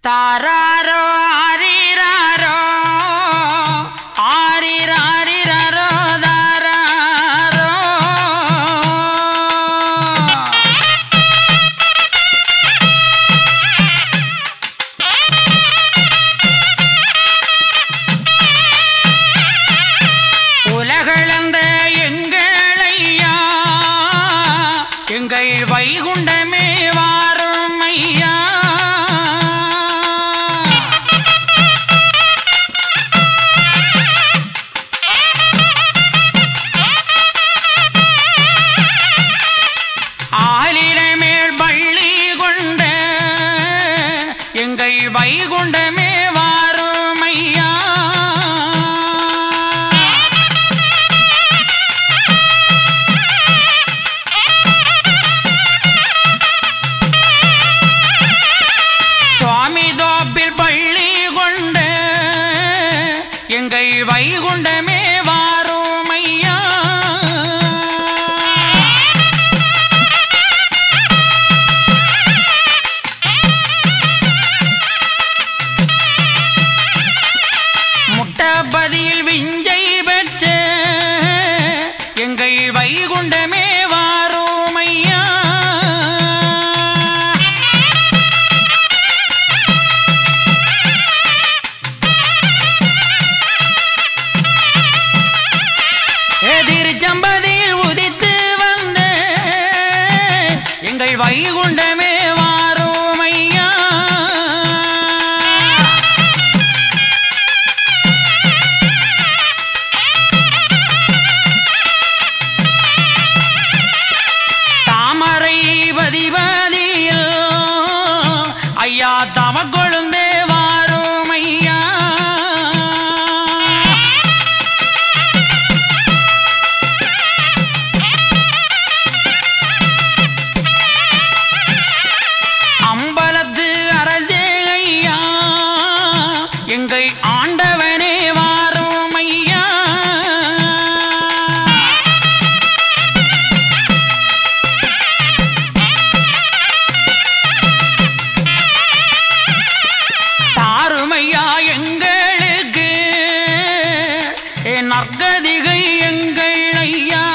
தாராரோ ஆரிராரோ ஆரிராரிரரோ தாராரோ உலகளந்த எங்களையா எங்கள் வைகுண்டமே வாரும் ஐயா ஆலில மேல் பள்ளி கொண்ட எங்கள் வைகுண்டமே வாரும் ஐயா சுவாமி தோப்பில் பள்ளி கொண்ட எங்கள் வைகுண்டமே வாரும் ஐயா முட்டபதியில் விஞ்சை பெற்ற எங்கள் வைகுண்டமே வாரும் ஐயா எதிர் சம்பதியில் உதித்து வந்த எங்கள் வைகுண்டமே வாரும் ஐயா தாமரை பதிபதியில் ஐயா தமக்கொழுந்தே வாரும் ஐயா அம்பலத்து அரசே ஐயா எங்கள் ஆண்டவனே வாரும் ஐயா தாருமையா எங்களுக்கு ஏ நற்கதிகள் எங்கள் ஐயா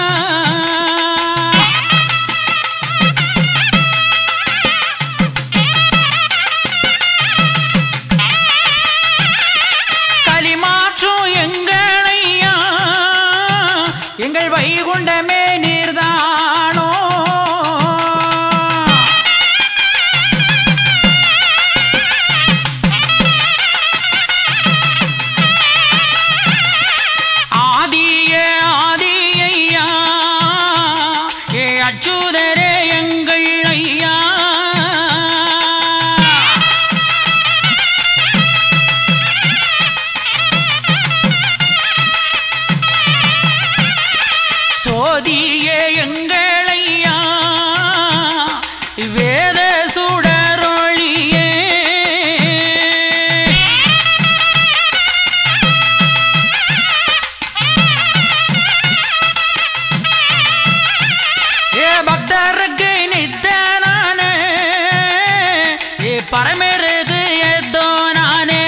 களிமாற்றும் எங்கள் ஐயா எங்கள் வைகுண்டமே நீர்தானோ ஆதிய ஆதியையா ஏ அச்சுதரே எங்கள் ஐயா சோதியே எங்கள் ஐயா வேத சுடரொளியே ஏ பக்தருக்கு நித்தனான ஏ பரமருக்கு ஏதோ நானே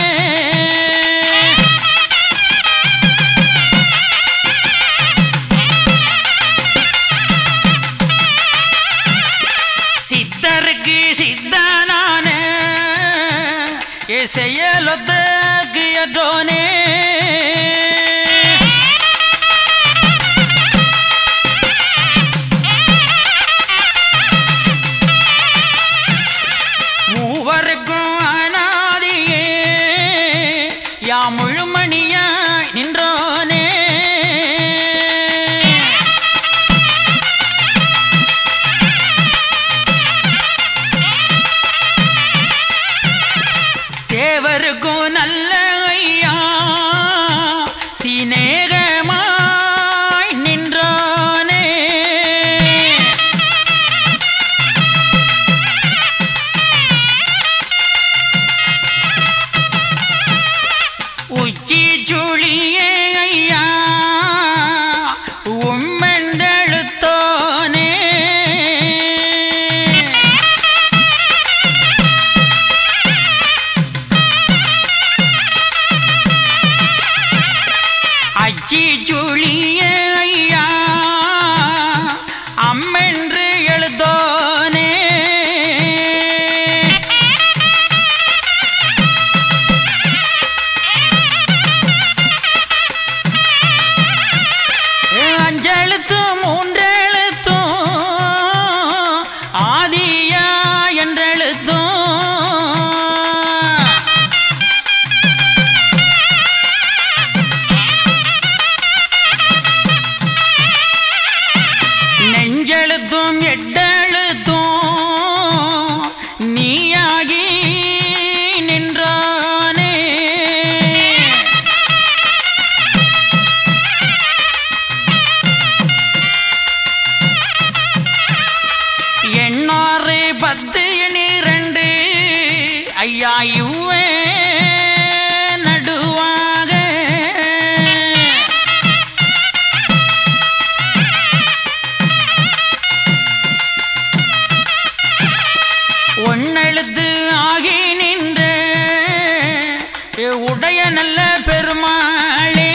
சித்தருக்கு சித்தனான ஏ செயலொத்தக்கு ஏதோனே மூவருக்கும் அனாதியே யா முழுமணியாய் நின்றோனே தேவருக்கும் நல்ல ஐயா சிநேகமாய் நின்றோனே உச்சி சுழியே ஐயா உம்மெண்டெழுத்தோனே சுழியே ஐயா அம்மென்று எழுதோனே அஞ்செழுத்தும் மூன்றெழுத்தும் ஆதியா என்றெழுத்தும் நெஞ்செழுத்தும் எட்டெழுத்தும் நீயாகி நின்றானே எண்ணாறு பத்து எண்ணிரண்டு ஐயா இவ்வே நடுவாக ஒன்னெழுத்து ஆகி நின்ற உடைய நல்ல பெருமாளே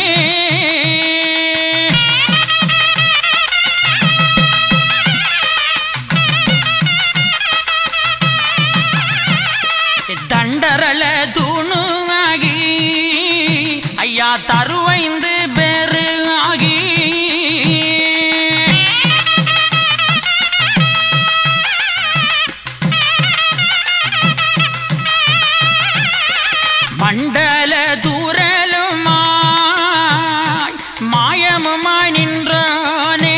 தண்டரள தூணுமாகி ஐயா தருவைந்து பேரு ஆகி மண்டல தூரலுமாய் மாயமுமாய் நின்றானே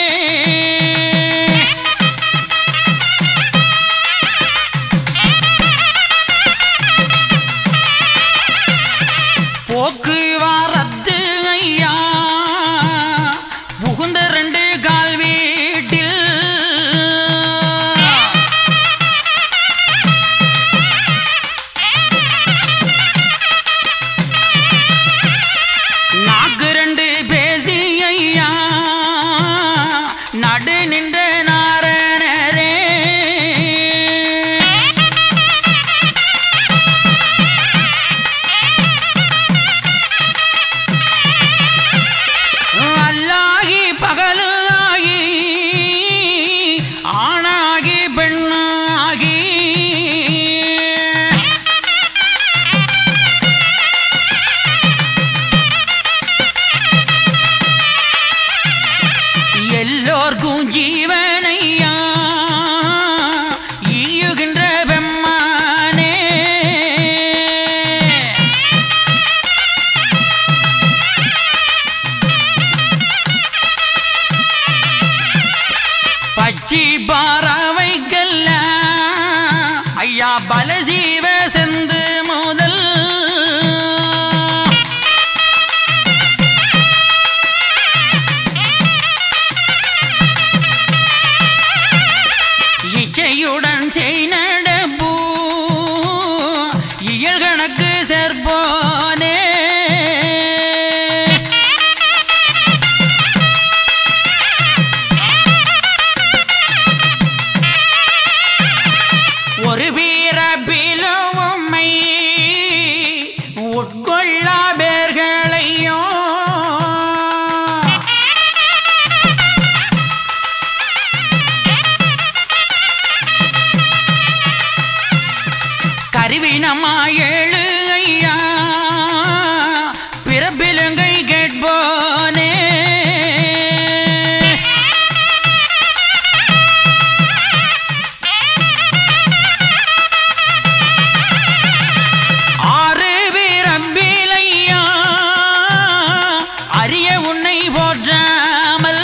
போக்குவாரத்து ஐயா புகுந்த ரெண்டு கால் வீட்டில் நாக்கு ரெண்டு பேசி ஐயா நடு நின்ற நாரணரே அல்லாகி பகலாகி ஆணாகி பெண்ணாகி எல்லோர்க்கும் ஜீவனையா ஈயுகின்ற பெம்மானே பச்சி பாராவைக்கல்ல ஐயா பலசீவ செந்து முதல் இச்சையுடன் செய் நடப்பூ இயல் கணக்கு சேர்ப்போனே ஒரு வீரபிலும் உம்மை உட்கொள்ளா பேர்களையும் கருவினமா ஏழு ஐயா பிறப்பிலுங்கை கேட்போனே ஆறு வீரம்பிலையா அரிய உன்னை போற்றாமல்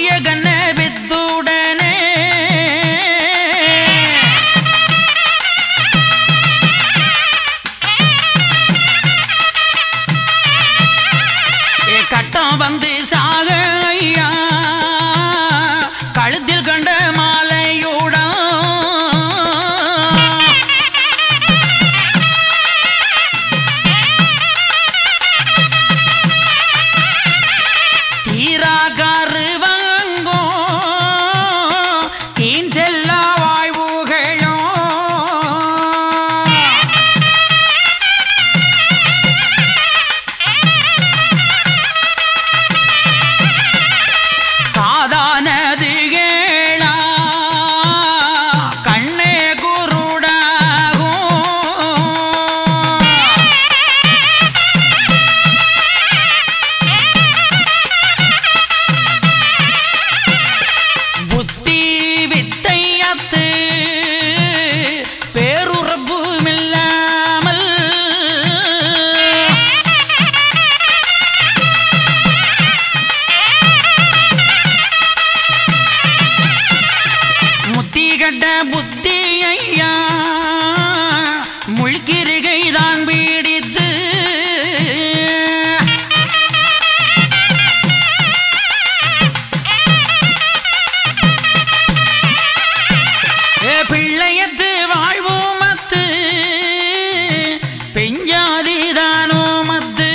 முத்திய கண்ண வித்துடனே ஏ கட்டம் வந்து சாக ஐயா கழுத்தில் கண்ட மாலையுடன் தீரா கருவங்கோ கீஞ்செல்லா வாழ்வுகளோ காதானது கேளா கண்ணே குருடாகும் புத்தி வித்தையத்து பேருறப்புமில்லாமல் முத்தி கட்ட புத்தி ஐயா முழுக்கிருகை தான் பீடித்து ஏ பிள்ளையத்து வாழ்வோமத்து பெஞ்சாதிதானோ மத்து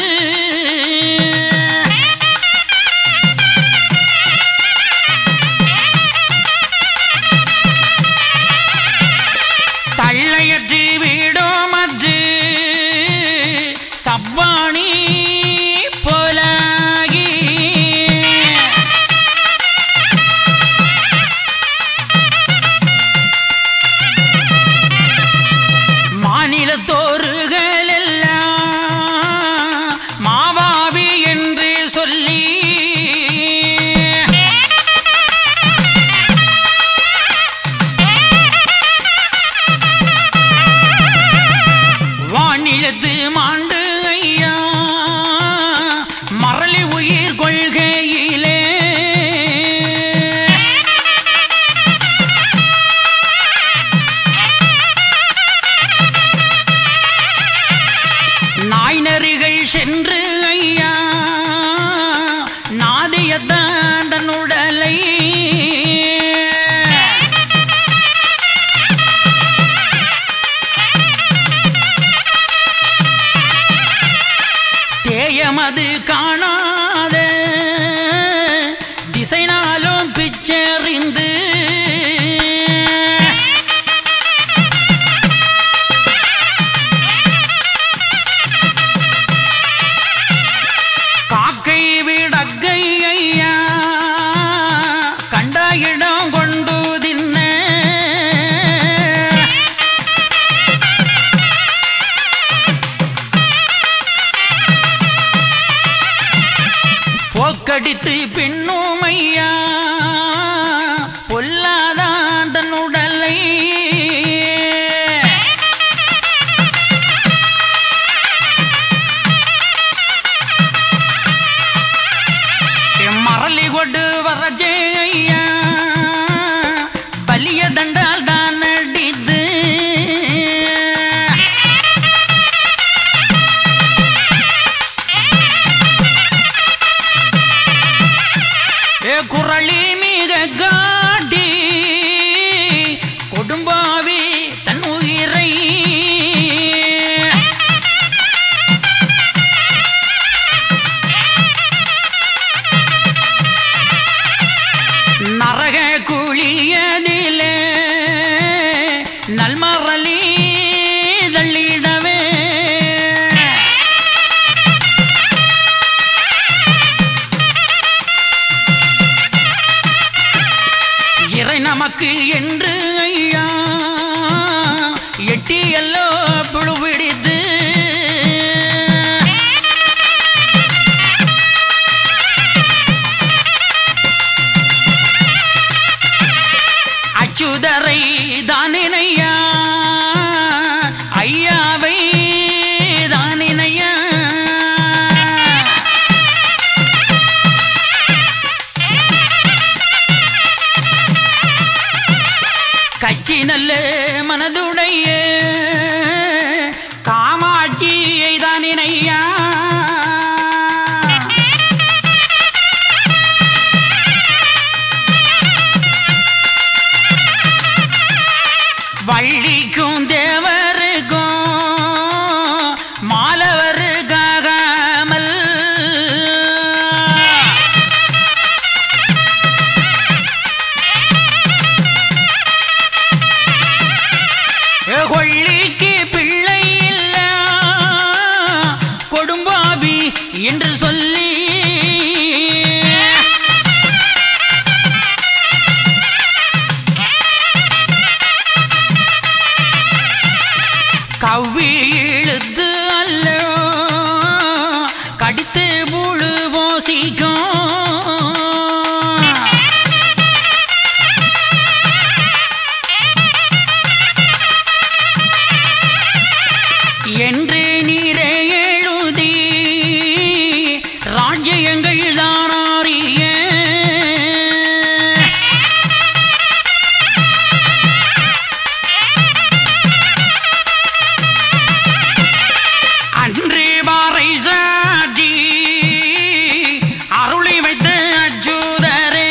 தள்ளையற்றி வீடோமற்று சவ்வாணி போலாகி மாநிலத்தோறுகள் எல்லாம் மாவாவி என்று சொல்லி வானிலத்து மாண்டு ஐயா மரளி உயிர் கொள்கையிலே நாய்நரிகள் சென்று ஐயா நாதியத்தான் தன் உடலை தேயமது காணாத திசைனாலும் பிச்சறிந்து காக்கை விடக்கை ஐயா கண்ட இடம் கொண்டு தின்ன போக்கடித்து பின்னும் ஐயா பொல்லாதான் தன் உடலை மரளி கொண்டு வரஜே ஐயா பலிய தண்டால் தான் அடித்து ஏ குரளி மிக காட்டி கொடும்பாவி தன் உயிரை நரக குழியதிலே நல்மரளி தள்ளிடவே இறை நமக்கு என்று ஐயா எட்டி எல்லோ புழு பிடித்து அச்சுதரை தானினையா ஐயாவை தானினையா நல்ல மனதுடைய காமாட்சியை தான் இணையா வள்ளிக்கும் தேவருக்கும் மாலவருக்காகாமல் கொள்ளிக்கு பிள்ளை இல்ல கொடும்பாவி என்று சொல்லி கவ்வி இழுத்து அல்ல கடித்து முழு போசிக்கும் என்று நீரே எழுதி ராஜ்யங்கள் தானாரிய அன்று பாறை சாட்டி அருளி வைத்த அச்சுதரே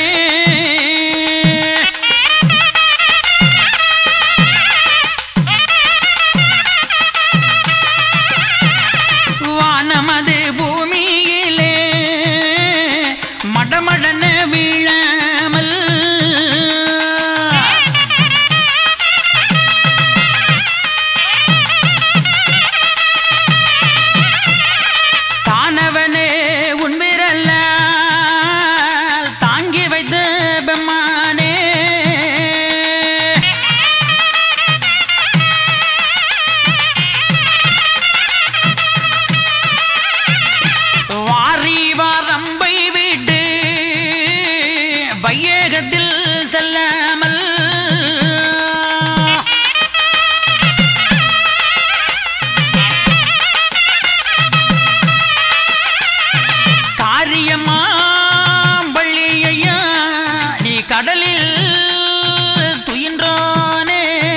வானமது பூமியிலே மடமடன வீழாமல் தானவனே உன்பிரல்ல தாங்கி வைத்த பெம்மானே வாரி வாரம்பை விட்டு வையகத்தில் செல்லாமல் காரியமாம் வள்ளியையா நீ கடலில் துயின்றோனே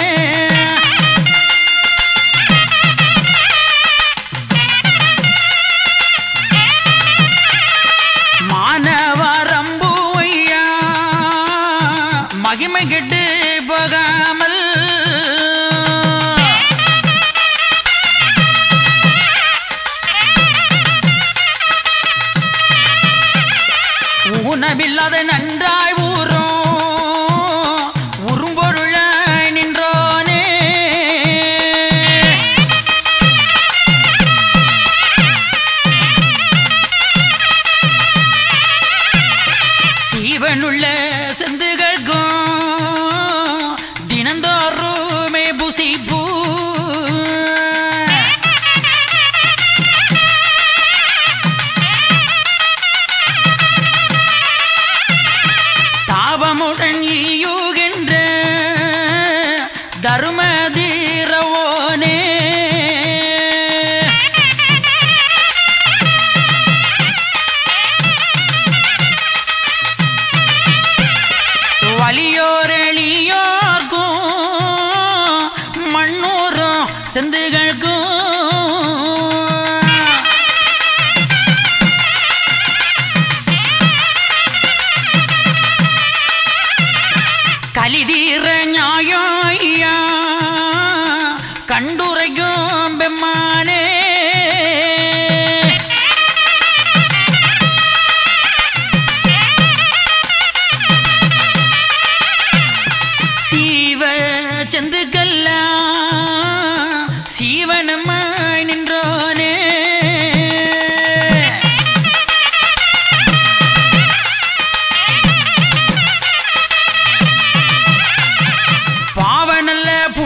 மானவரம்பு ஐயா மகிமை கெட்டு போகாமல் ஊனமில்லாத நன்றாய் ஊரும் உரும்பொருளாய் நின்றோனே சீவனுள்ள செந்துகள்கும் தினந்தோறுமே புசிப்பூ தாபமுடன் ஈயுகின்ற தருமதீரவோனே வலியோரெளியோர்க்கும் மண்ணூரும் செந்துகளுக்கும் கலிதீர நியாயா கண்டுரைக்கும் பெம்மானே சீவ செந்துக்கல்லா சீவனமாய் நின்றோனே பாவனல்ல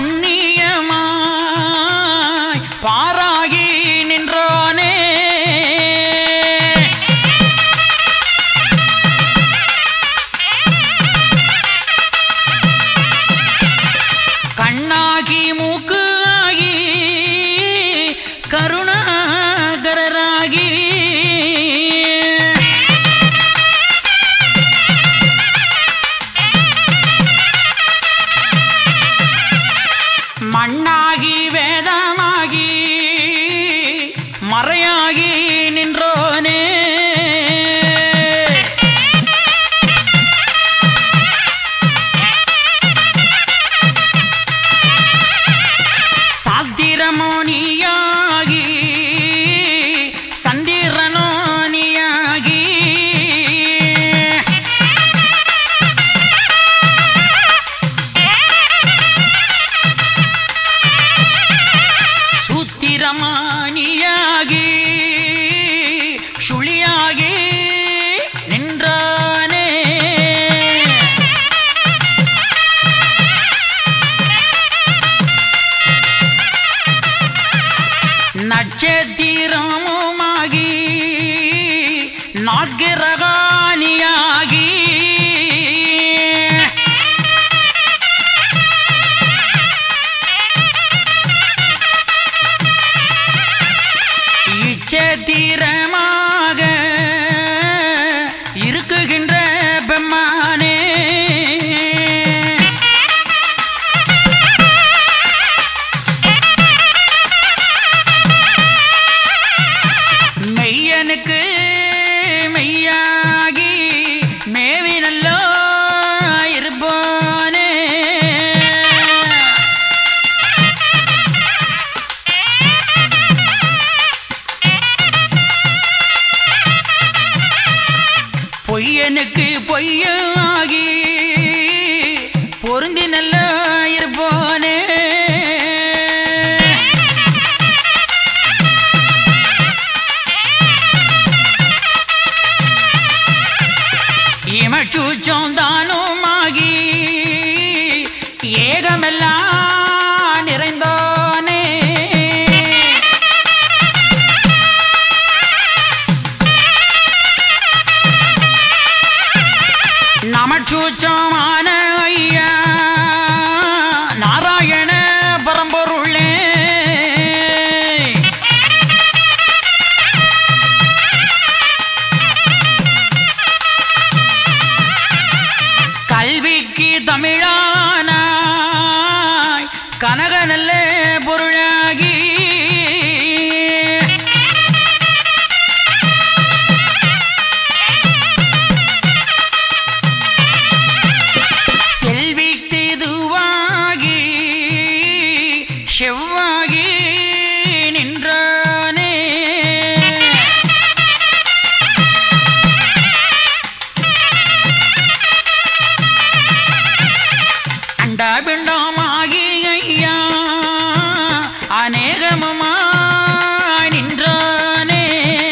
நமச்சூச்சமான ஐயா நாராயண பரம்பொருளே கல்விக்கு தமிழானாய் கனக நல்ல பொருளாகி செல்விக்கு இதுவாகி செவ்வாகி நின்றானே அண்டாபிண்டமாகி ஐயா அநேகமமாய் நின்றானே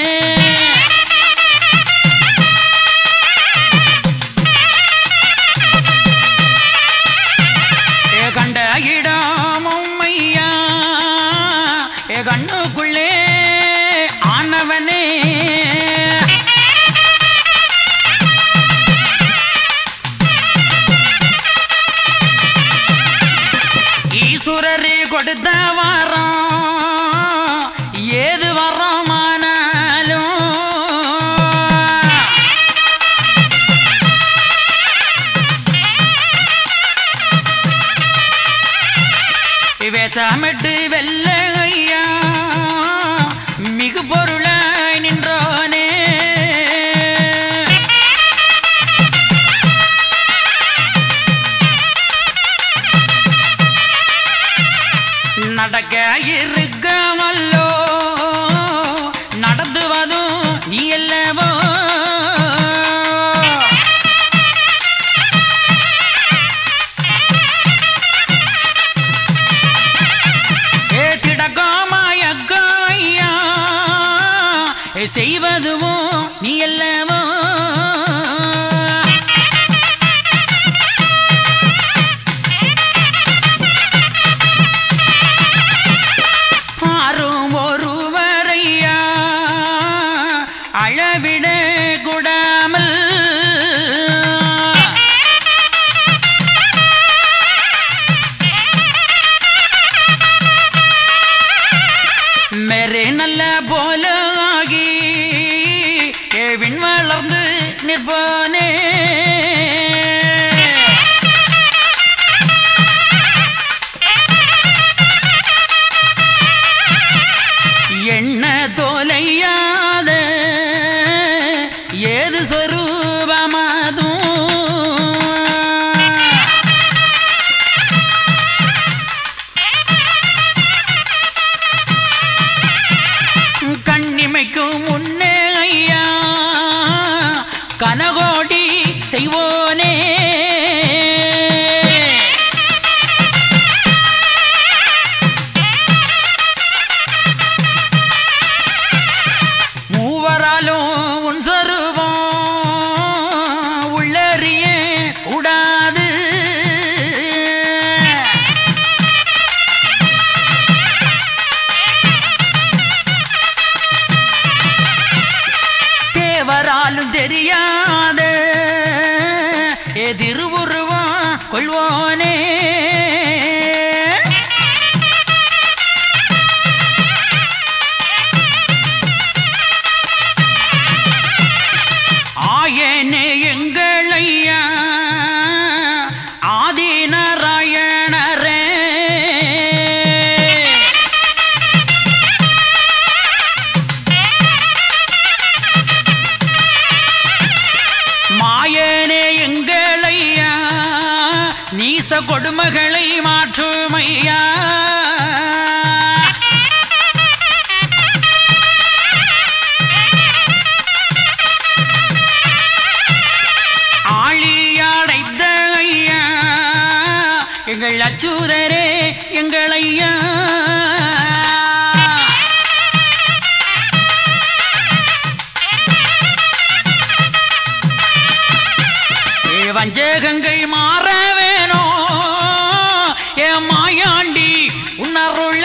ஏ கண்ட இடமும் ஐயா ஏ கண்ணுக்குள்ளே ஆனவனே ஈஸ்வரரே கொடுத்த வரம் ஏது வரமானாலும் வேசாமிட்டு வெல்ல ஐயா மிகு பொருளாய் நின்றோனே நடக்க இருக்கமல்லோ நடந்துவதும் நீ அல்லவோ ஏ திடக்காமாயக்காயா ஏ செய்வதுவும் நீ அல்லவோ ஆறும் ஒருவரையா அழவிட கூடாமல் மெரே நல்ல போல ஆகி ஏவின் வளர்ந்து நிற்பானே என்ன தொலையாத ஏது சொரூபமாதும் கண்ணிமைக்கும் முன்னே ஐயா கனகோடி செய்வோனே மூவராலும் உன் சொருபம் உள்ளறிய கூடாது தேவராலும் தெரியாத எதிர்வுருவம் கொள்வோனே ஆயனே எங்களையா ஆதிநாராயணரே மாயனே எங்களையா நீச கொடுமகளை மாற்றுமையா ஆழியாடைத்த ஐயா எங்கள் அச்சுதரே எங்கள் ஐயா ஏ வஞ்சகங்கை மாற வேணும் ஏ மாயாண்டி உன்னருள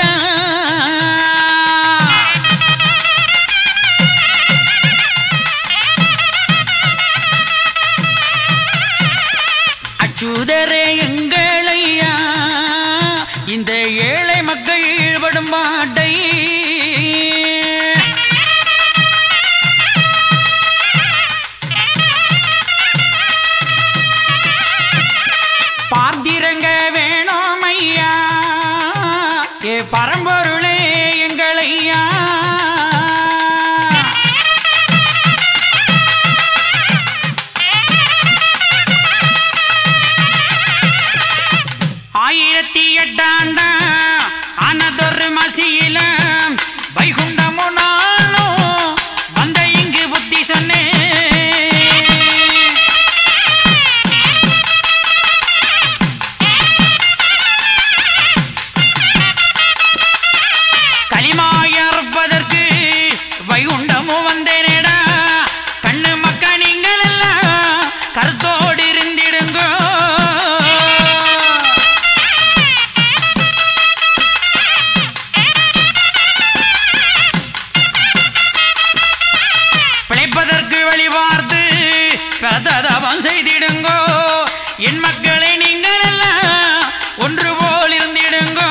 அச்சுதரே எங்களையா இந்த ஏழை மக்கள் படும் பாட்டை பார்த்திரங்க வேணும் ஐயா ஏ பரம்பொருளே எங்களையா ஆயிரத்தி எட்டாண்டா ஆனதொரு மசியில வைகுண்டமோ நாளும் வந்த இங்கு புத்தி சொன்னேன் களிமாயற்பதற்கு வைகுண்டமோ வந்தேனேடா கண்ணு மக்க நீங்கள் எல்லாம் கருத்தோடு இருந்திடுங்கோ பிழைப்பதற்கு வழி பார்த்து பிரததவம் செய்திடுங்கோ என் மக்களை நீங்கள் எல்லாம் ஒன்று போல் இருந்திடுங்கோ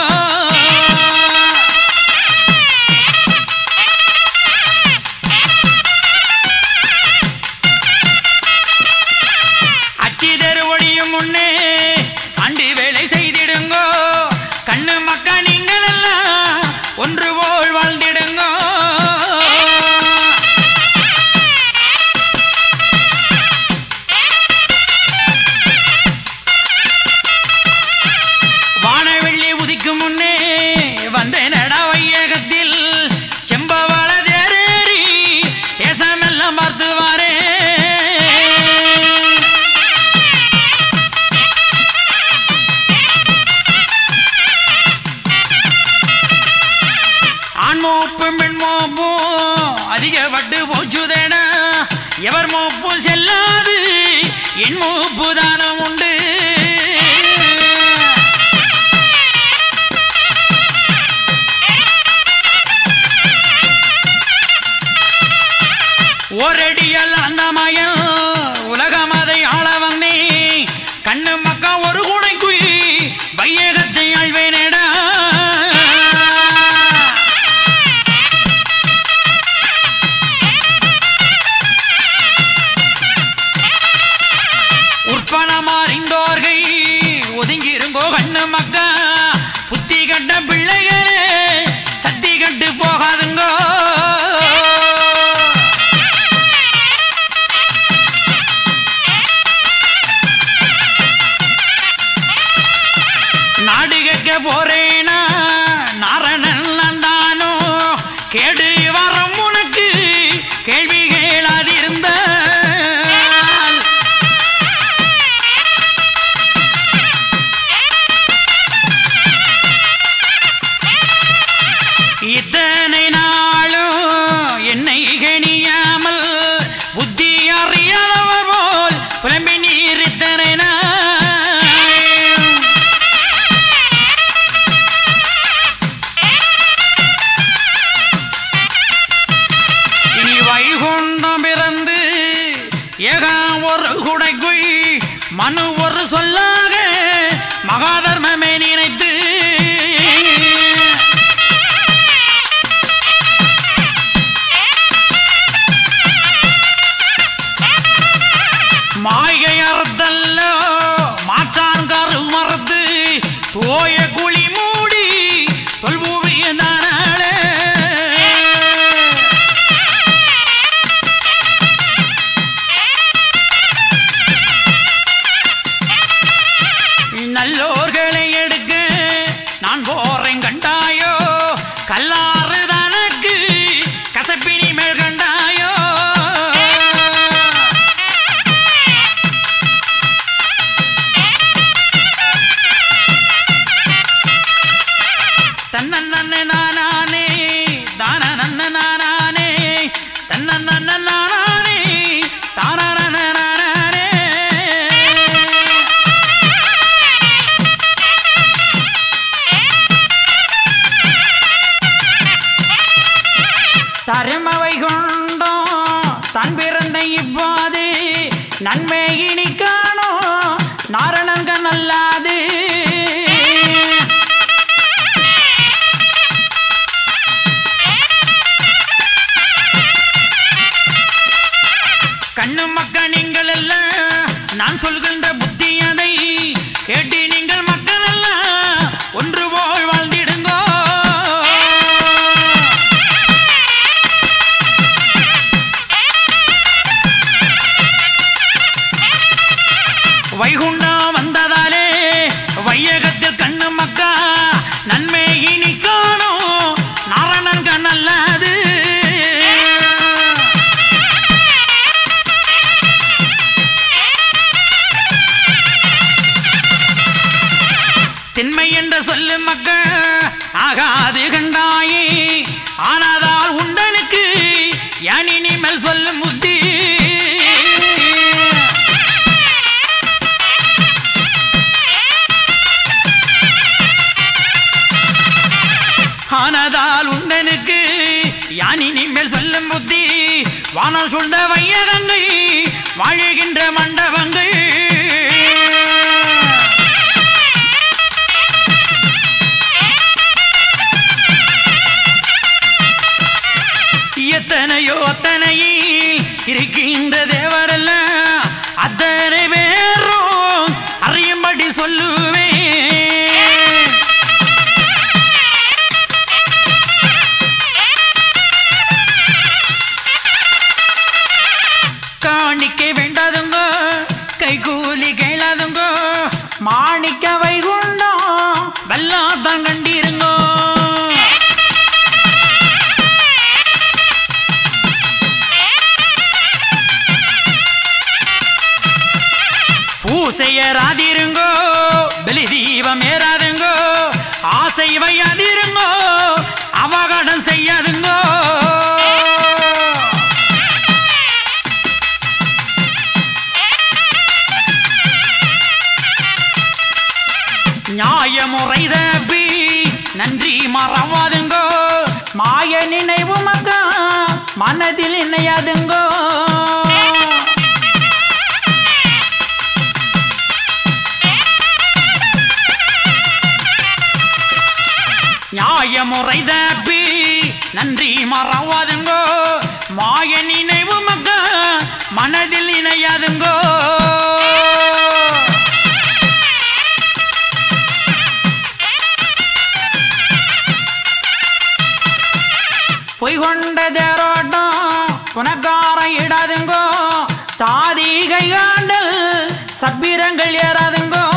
அச்சிதர் ஒளியும் முன்னே அண்டி வேலை செய்திடுங்கோ கண்ணு மக்கா நீங்கள் எல்லாம் ஒன்று போல் வாழ்ந்திடுங்கோ வானவெள்ளி உதிக்கும் முன்னே வந்தேன் நடா வையகத்தில் செம்பவள தேரேறி தேசமெல்லாம் பார்த்து வாரே ஆண் மோப்பும் பெண் மோப்பும் அதிகப்பட்டு போச்சுதேடா எவர் மோப்பு செல்லாது என் மூப்பு தானம் உண்டு ஓரடியல் அந்த மயல் உலகம் அதை ஆள வந்தே கண்ணு மக்கா ஒரு குடைக்குள் வையகத்தை ஆழ்வேனேடா உற்பணமா அறிந்தோர்கள் ஒதுங்கி இருங்கோ கண்ணு மக்கா புத்தி கட்ட பிள்ளைகளே சத்தி கட்டு போகாதுங்கோ நாடு கேட்க போறேனா நாரணன் நந்தானோ கேடு வரும் உனக்கு கேள்வி கேளாதிருந்த இத்தனை நாளும் என்னை கணியாமல் புத்தி அறியாதவர் போல் புலம்பி நீர் இத்தனை நாள் இனி வைகுண்டம் பிறந்து ஏகம் ஒரு குடைக்குள் மனு ஒரு சொல்லாக மகாதர்மமே நினைத்து மாய்கை அறுத்தல்லோ மாற்றான் கரு மறுத்து தோய குழி மூடி தொல்பூவிய தானாளே நல்லோர்களை எடுக்க கொண்ட புத்தியதை கேட்டு நீங்கள் மக்கள் எல்லாம் ஒன்று போல் வாழ்ந்திடுங்கோ வைகுண்டம் வந்ததாலே வையகத்தில் கண்ணு மக்கா நன்மை இனி காணும் நாரணன் கண்ணல்லது திண்மை என்ற சொல்லு மக்க ஆகாது கண்டாயே ஆனாதால் உண்டனுக்கு யான் இனிமேல் சொல்லும் புத்தி ஆனதால் உண்டனுக்கு யான் இனிமேல் சொல்லும் புத்தி வானம் சூழ்ந்த வையகங்கள் வாழுகின்ற மண்டபங்கள் எத்தனையோ அத்தனையில் இருக்கின்ற தேவரல்ல அத்தனை பேரும் அறியும்படி சொல்லுவேன் காணிக்கை வேண்டாதுங்கோ கைகூலி கேளாதுங்கோ மாணிக்க வைகுண்டம் வெள்ளாத்தான் கண்டிருங்கோ பூசையராதிருங்கோ பலி தீபம் ஏறாதுங்கோ ஆசை வையாதிருங்கோ அவகடம் செய்யாதுங்கோ நியாயமுறை தப்பி நன்றி மறவாதுங்கோ மாய நினைவு மக்கா மனதில் இணையாதுங்கோ நியாயமுறை தப்பி நன்றி மறவாதுங்கோ மாய நினைவு மக்கா மனதில் இணையாதுங்கோ பொய் கொண்ட தேரோட்டம் புனக்கார இடாதுங்கோ தாதி கைகாண்டல் சப்பிரங்கள் ஏறாதுங்கோ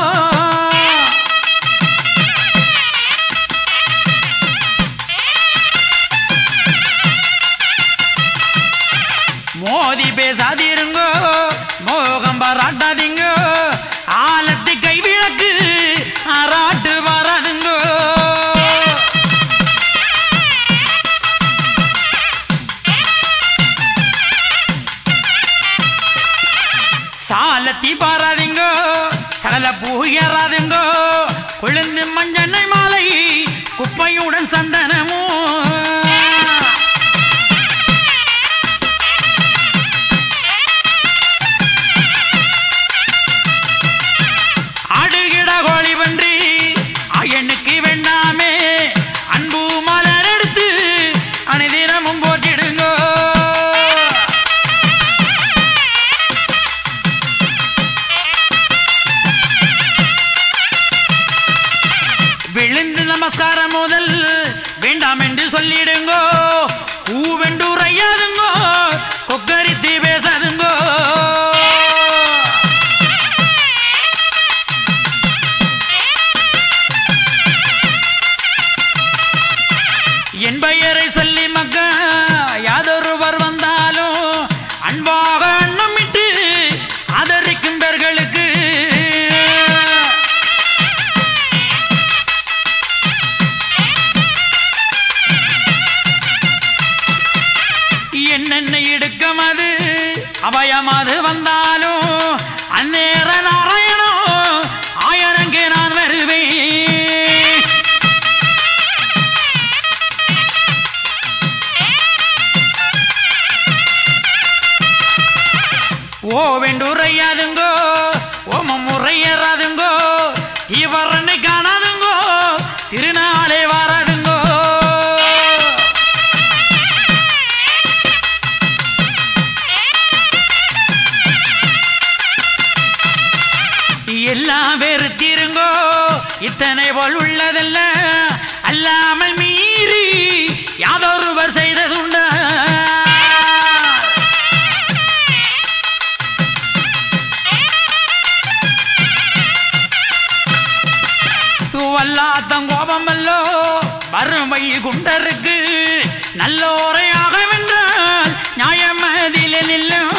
மோதி பேசாதிருங்கோ மோகம் பாராட்டாதீங்கோ ஆலத்து கைவிளக்கு ஆராட்டு வராதுங்கோ சாலத்தி பாராதீங்கோ சகல பூயராதுங்கோ கொழுந்து மஞ்சனை மாலை குப்பையுடன் சந்தனமும் ஆடுகிட கோழி பன்றி அயனுக்கு வேண்டாமே அன்பு மலர் எடுத்து அனைதினமும் போட்டிடுங்கோ விழுந்து நமஸ்காரம் முதல் வேண்டாம் என்று சொல்லிடுங்கோ பூவென்று உரையாதுங்கோ கொக்கரித்து பேசாதுங்கோ என் பெயரை சொல்லி மக்கா யாதொருவர் வந்தாலும் அன்பாக அன்னமிட்டு ஆதரிக்கும் பேர்களுக்கு எல்லாம் வெறுத்திருங்கோ இத்தனை போல் உள்ளதல்ல அல்லாமல் மீறி யாதொருவர் செய்ததுண்டா வல்லாத்தங்கோபமல்லோ வறுமை குண்டருக்கு நல்லோரையாக வென்றால் நியாயமதிலே நில்லும்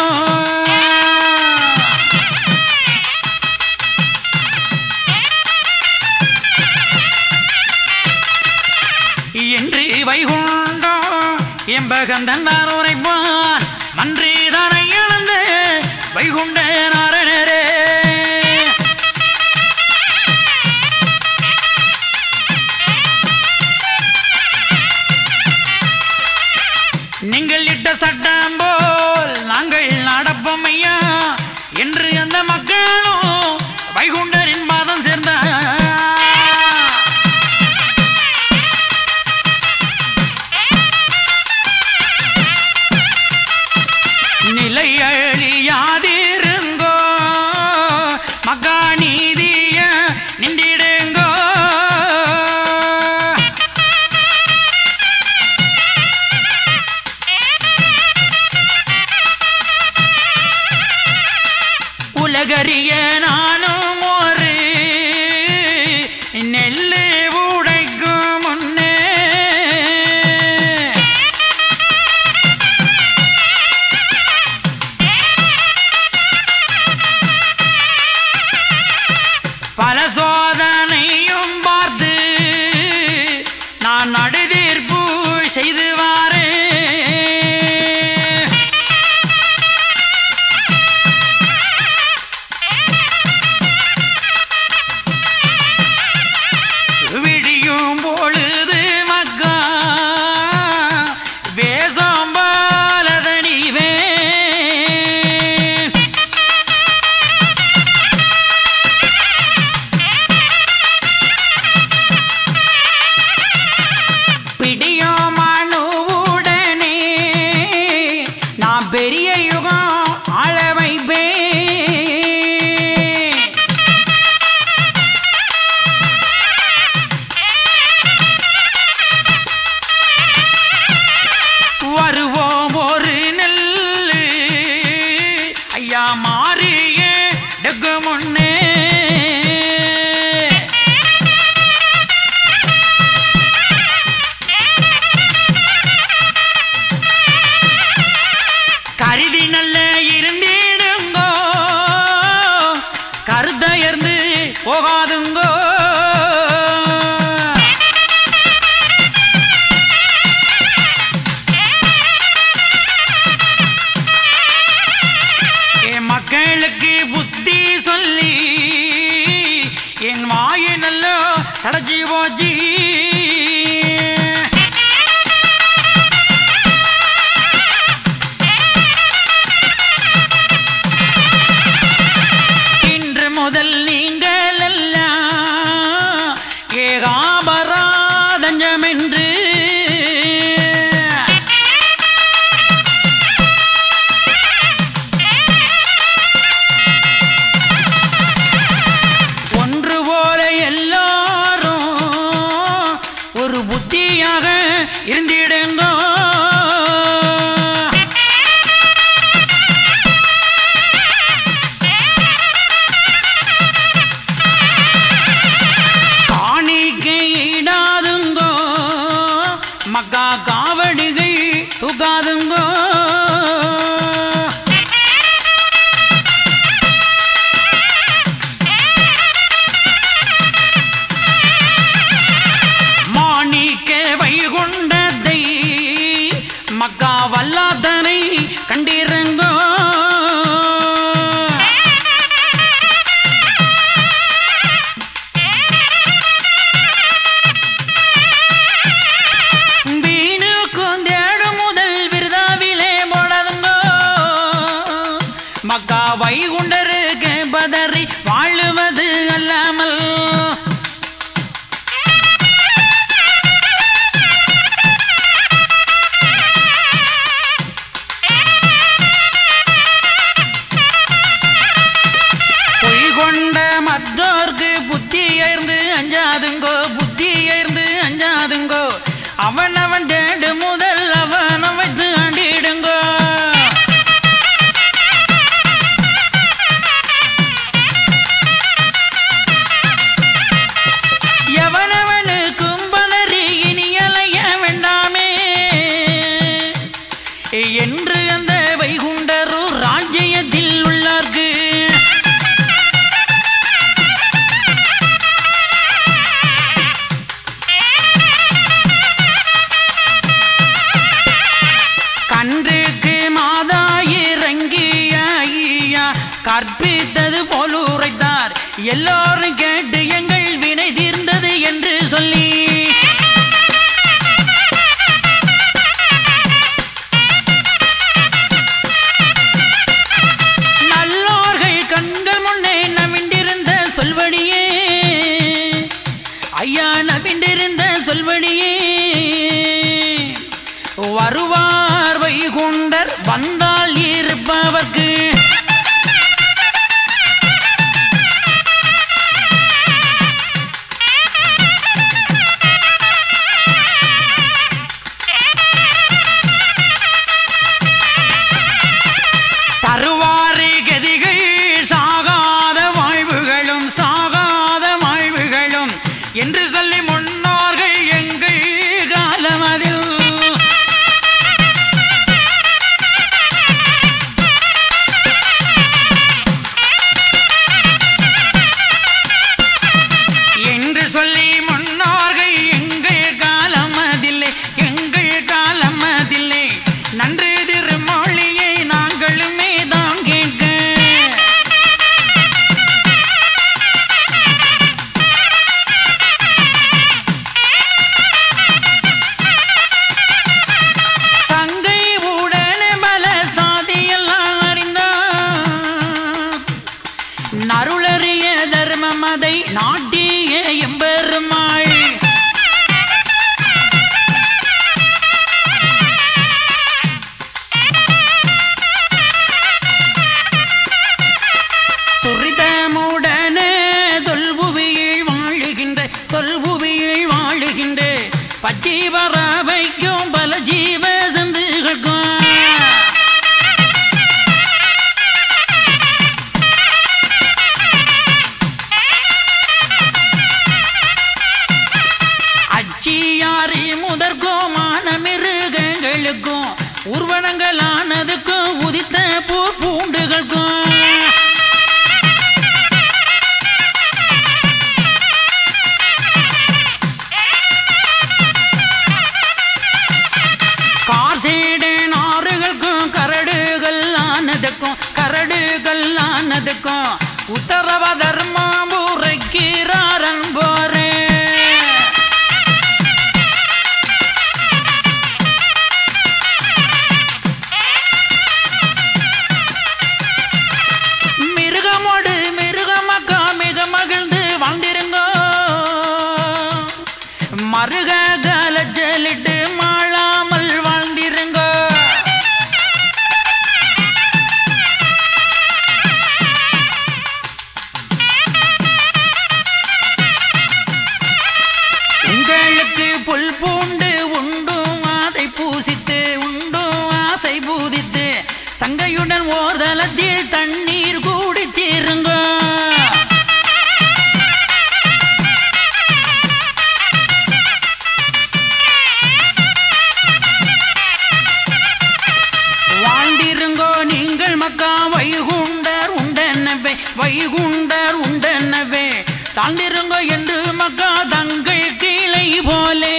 என்று வைகுண்டோ எம்பகந்தன் தான் உரைப்பான் மன்றீதனை இழந்த வைகுண்ட நாரணரே நீங்கள் இட்ட சட்டம் போல் நாங்கள் நடப்போம் ஐயா என்று அந்த மக்களும் வைகுண்டரின் பாதம் சேர்ந்தார் நிலையழியாதிருங்கோ மக்கா நீதிய நின்றிடுங்கோ உலகறிய நானும் ஒரு நெல்லு உடைக்கும் முன்னே பல சோதனையும் பார்த்து நான் நடுதீர்ப்பு செய்து வாரேன் விடியும் பொழுது மக்கா வேஷம் பாலதனிவே பிடியோ மனுவுடனே நான் பெரிய யுகம் ஆள வைப்பேன் வருவோம் ஒரு நெல்லு ஐயா மாறிய டெக்கு முன்னே கருதி நல்ல இருந்திடுங்கோ கருத்தயர்ந்து போகாதுங்கோ என் மக்களுக்கு புத்தி சொல்லி என் வாயை நல்ல சடைச்சி போச்சு இன்று முதல் நீங்கள் எல்லாம் ஏகாபராதஞ்சமென்று ஒன்று போல எல்லாரும் ஒரு புத்தியாக இருந்திடுங்கோ காணிக்கையிடாதுங்கோ மக்கா காவடிகை தூக்காதுங்கோ மாணிக்க வைகுண்டத்தை மக்கா வல்லாதனை கண்டிருங்கோ வீணு கொண்டேடு முதல் விருதாவிலே போடாதுங்கோ மக்கா வைகுண்டருக்கு பதறி வாழுவது அல்லாமல் பொய் கொண்ட புத்தியர்ந்து அஞ்சாதுங்கோ புத்தியர்ந்து அஞ்சாதுங்கோ அவன் அவன் தேடு முதல் அவன் வைத்து ஆண்டிடுங்கோ எவனவனுக்கும் பலரி இனி அலைய வேண்டாமே என்று அந்த வைகுண்டரூர் ராஜ்யத்தில் உள்ளார்க்கு கன்றுக்கு மாதா இறங்கிய ஐயா கற்பித்தது போல் உரைத்தார் எல்லோரும் கேட்டு எங்கள் வினை தீர்ந்தது என்று சொல்லி நல்லோர்கள் கண்கள் முன்னே நவிண்டிருந்த சொல்வடியே ஐயா நவிண்டிருந்த சொல்வடியே வருவார் வைகுண்டர் வந்தால் இருப்பவர்க்கு தருவாறு கதிகள் சாகாத வாழ்வுகளும் சாகாத வாழ்வுகளும் என்று சொல்லி முன்னோர்கள் எங்கள் காலமதில் என்று சொல்லி முன்னோர்கள் எங்கள் காலமதில்லை எங்கள் காலமதில்லை நன்று திருமொழியை நாங்களுமே தான் கேட்க சங்கை உடனே பல சாதியெல்லாம் அறிந்தார் நருளறிய தர்மம் அதை நாட்டிய எம்பெருமாள் துரிதமுடனே தொல்புவியில் வாழுகின்ற தொல்புவியில் வாழுகின்ற பச்சை பறவைக்கும் பல ஜீவ சந்துகளுக்கும் அச்சியாரி முதற்கும் மான மிருகங்களுக்கும் ஊர்வனங்களானதுக்கும் உதித்த பூ பூண்டுகளுக்கும் காசேடு நாறுகளுக்கும் கரடுகள் ஆனதுக்கும் கரடுகள் ஆனதுக்கும் உத்தரவ தர்மம் உரைக்கிறாரன் போரே மிருகமோடு மிருகமக்கா மிக மகிழ்ந்து வாழ்ந்திருங்கோ மருக கலஜலிட்டு மாளாமல் வாழ்ந்திருங்கோ உங்களுக்கு புல் பூண்டு உண்டும் அதை பூசித்து உண்டும் ஆசை பூதித்து சங்கையுடன் ஓர்தலத்தில் தண்ணீர் கூடித்தீருங்க வாழ்ந்திருங்கோ நீங்கள் மக்கா வைகுண்டர் உண்டனவே வைகுண்டர் உண்டனவே தாழ்ந்திருங்கோ என்று மக்கா தங்கள் கீழை போலே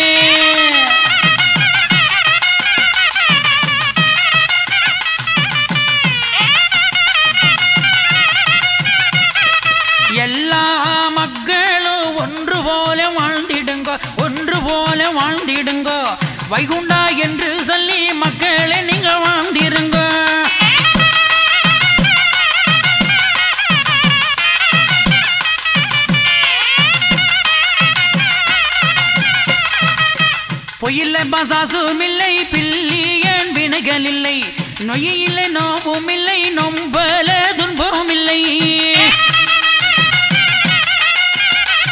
எல்லா மக்களும் ஒன்று போல வாழ்ந்திடுங்கோ ஒன்று போல வாழ்ந்திடுங்கோ வைகுண்டா என்று சொல்லி மக்களை நீங்கள் வாழ்ந்திருங்கோ பொய்யில்லை பசாசும் இல்லை பில்லியன் வினைகள் இல்லை நொய்யில்லை நோவும் இல்லை நொம்பல துன்பமும் இல்லை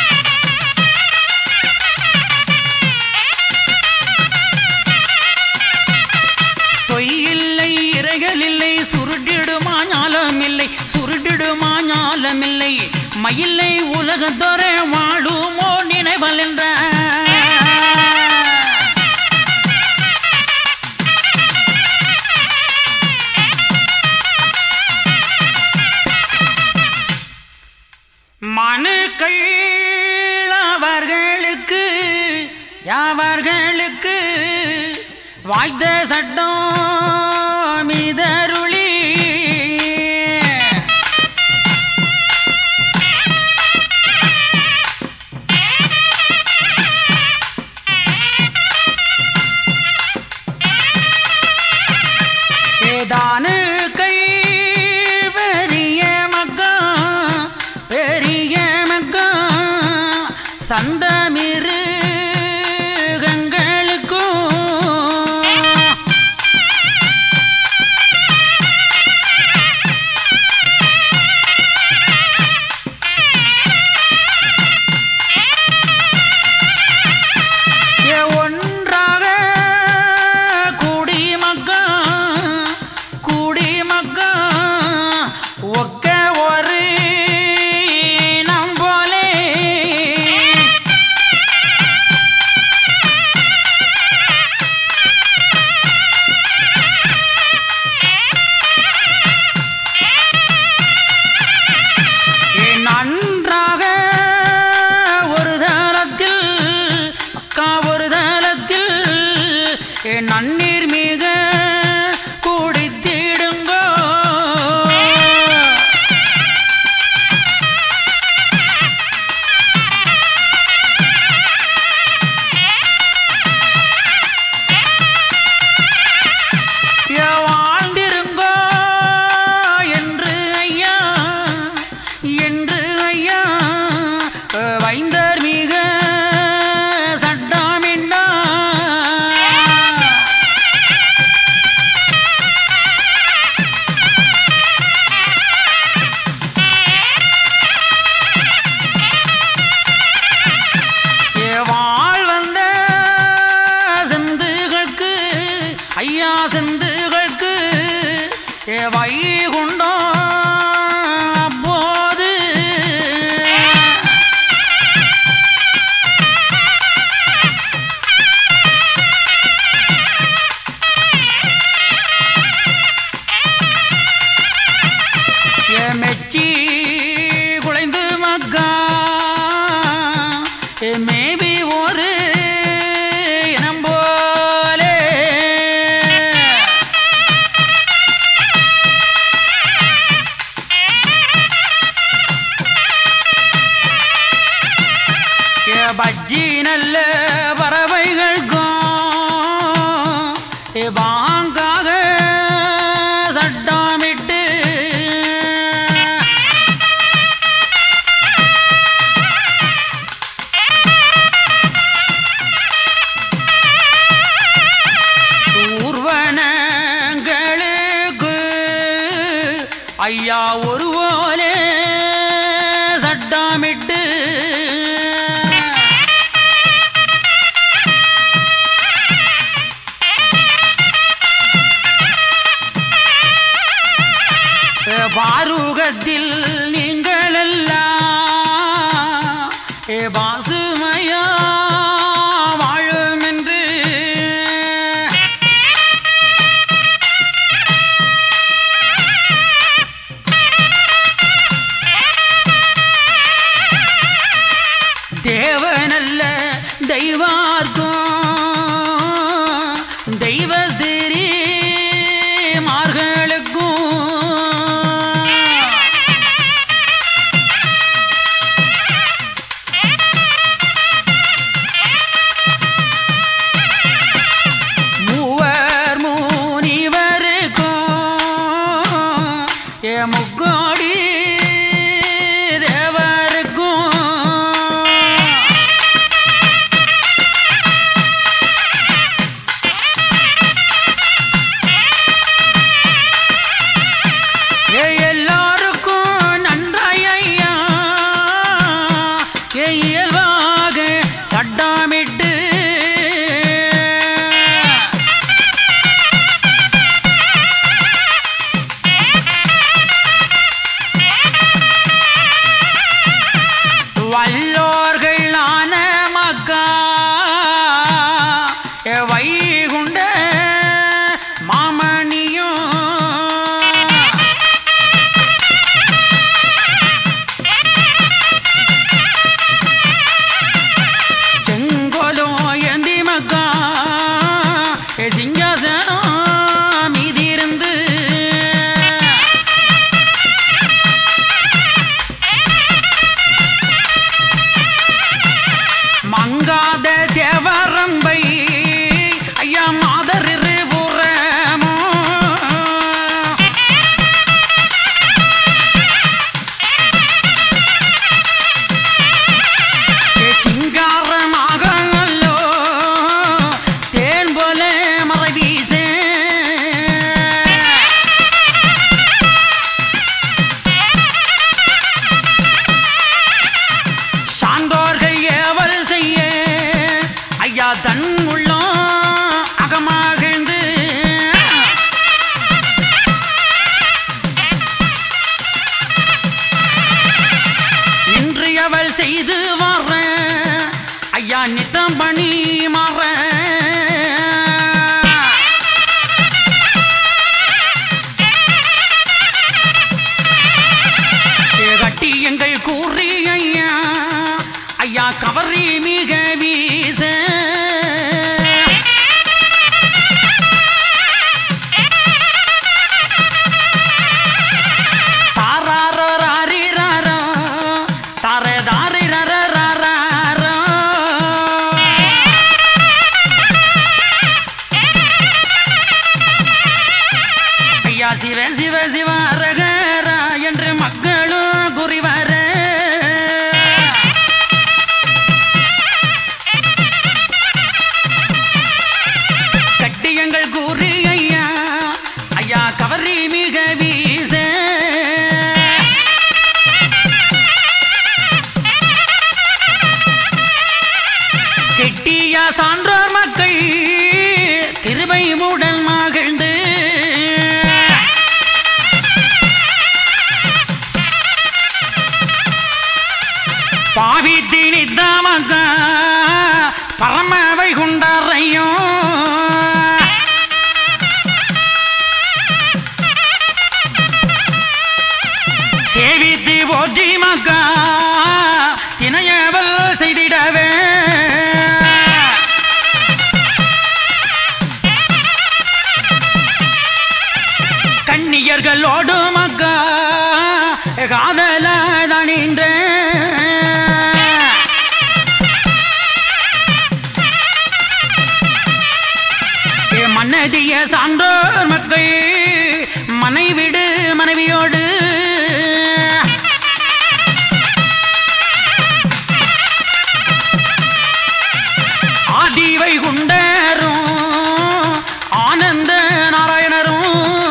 மயிலை உலகத்தோரே வாழுமோ நினைவல் என்ற மனுக்கள் அவர்களுக்கு யாவர்களுக்கு வாய்த்த சட்டம் மீதருளி ஏதானு கை பெரிய மக்கா பெரிய மக்கா சந்தமிரு ஏ ஒன்றாக கூடி மக்கா கூடி மக்கா ஒக்க ஒரு நம் போலே ஏ நன்றாக ஒரு தளத்தில் அக்கா ஒரு தளத்தில் ஏ நன்னீர் மிக குடித்திடுங்கோ ஏ வாழ்ந்திருங்கோ என்று ஐயா என்று ஐயா அஹ், வைந்தர் மிக சட்டமிண்டா ஏ வாழ் வந்த செந்துகளுக்கு ஐயா செந்துகளுக்கு ஏ வைகுண்டோ அப்போது ஏ மெச்சி குலைந்து மக்கா ஏ மேபி ஒரு இனம் போலே ஏ பஜ்ஜி நல்ல பறவைகளுக்கும் ஏ பாங்காக சட்டமிட்டு ஊர்வனங்களுக்கு ஐயா ஒரு போலே சட்டமிட்டு பாருகத்தில் நீங்கள் எல்லாம் ஏ பாசுமையா வாழும் என்று தேவனல்ல தெய்வார்க்கும் தெய்வஸ்திரி மார்களுக்கும் மூவர் முனிவருக்கும் ஏ முக்கோடி தேவருக்கும் வல்லோர்கள் ஆன மக்கா எ வைகுண்ட மாமணியும் செங்கோலோ ஏந்தி மக்கா எ சிங்காசனம் மீதிருந்து மங்காத தேவரம்பை ஐயா மாதரிரு புறமோ சிங்காரமாக அல்லோ தேன் போல மறை வீசே சான்றோர்கள் ஏவல் செய்ய ஐயா தன் உள்ளம் அகமாகிழ்ந்து நின்று அவள் செய்து வர ஐயா நித்தம் பணி மாற கட்டி எங்கள் கூறி ஐயா ஐயா கவரி மிக வீச தாராரராரிராரா, தாரதாரிரரரரரா. ஐயா சிவ சிவ சிவ அரகரா என்று மக்களும் குறிவர கட்டியங்கள் கூறி ஐயா ஐயா கவரி மிக வீச கெட்டிய சான்றோர் மக்கள் திருவை மூடல் மகிழ்ந்து பாவி திணித்தாமக்க பரமவை குண்டறையும் சேவித்து போற்றி மக்கா தினையவல் செய்திடவே கண்ணியர்களோடு மக்கா காதல தனின்ற மன்னதிய சான்றோர் மக்கள் மனைவிடு மனைவியோடு ஆதிவை குண்டரும் ஆனந்த நாராயணரும்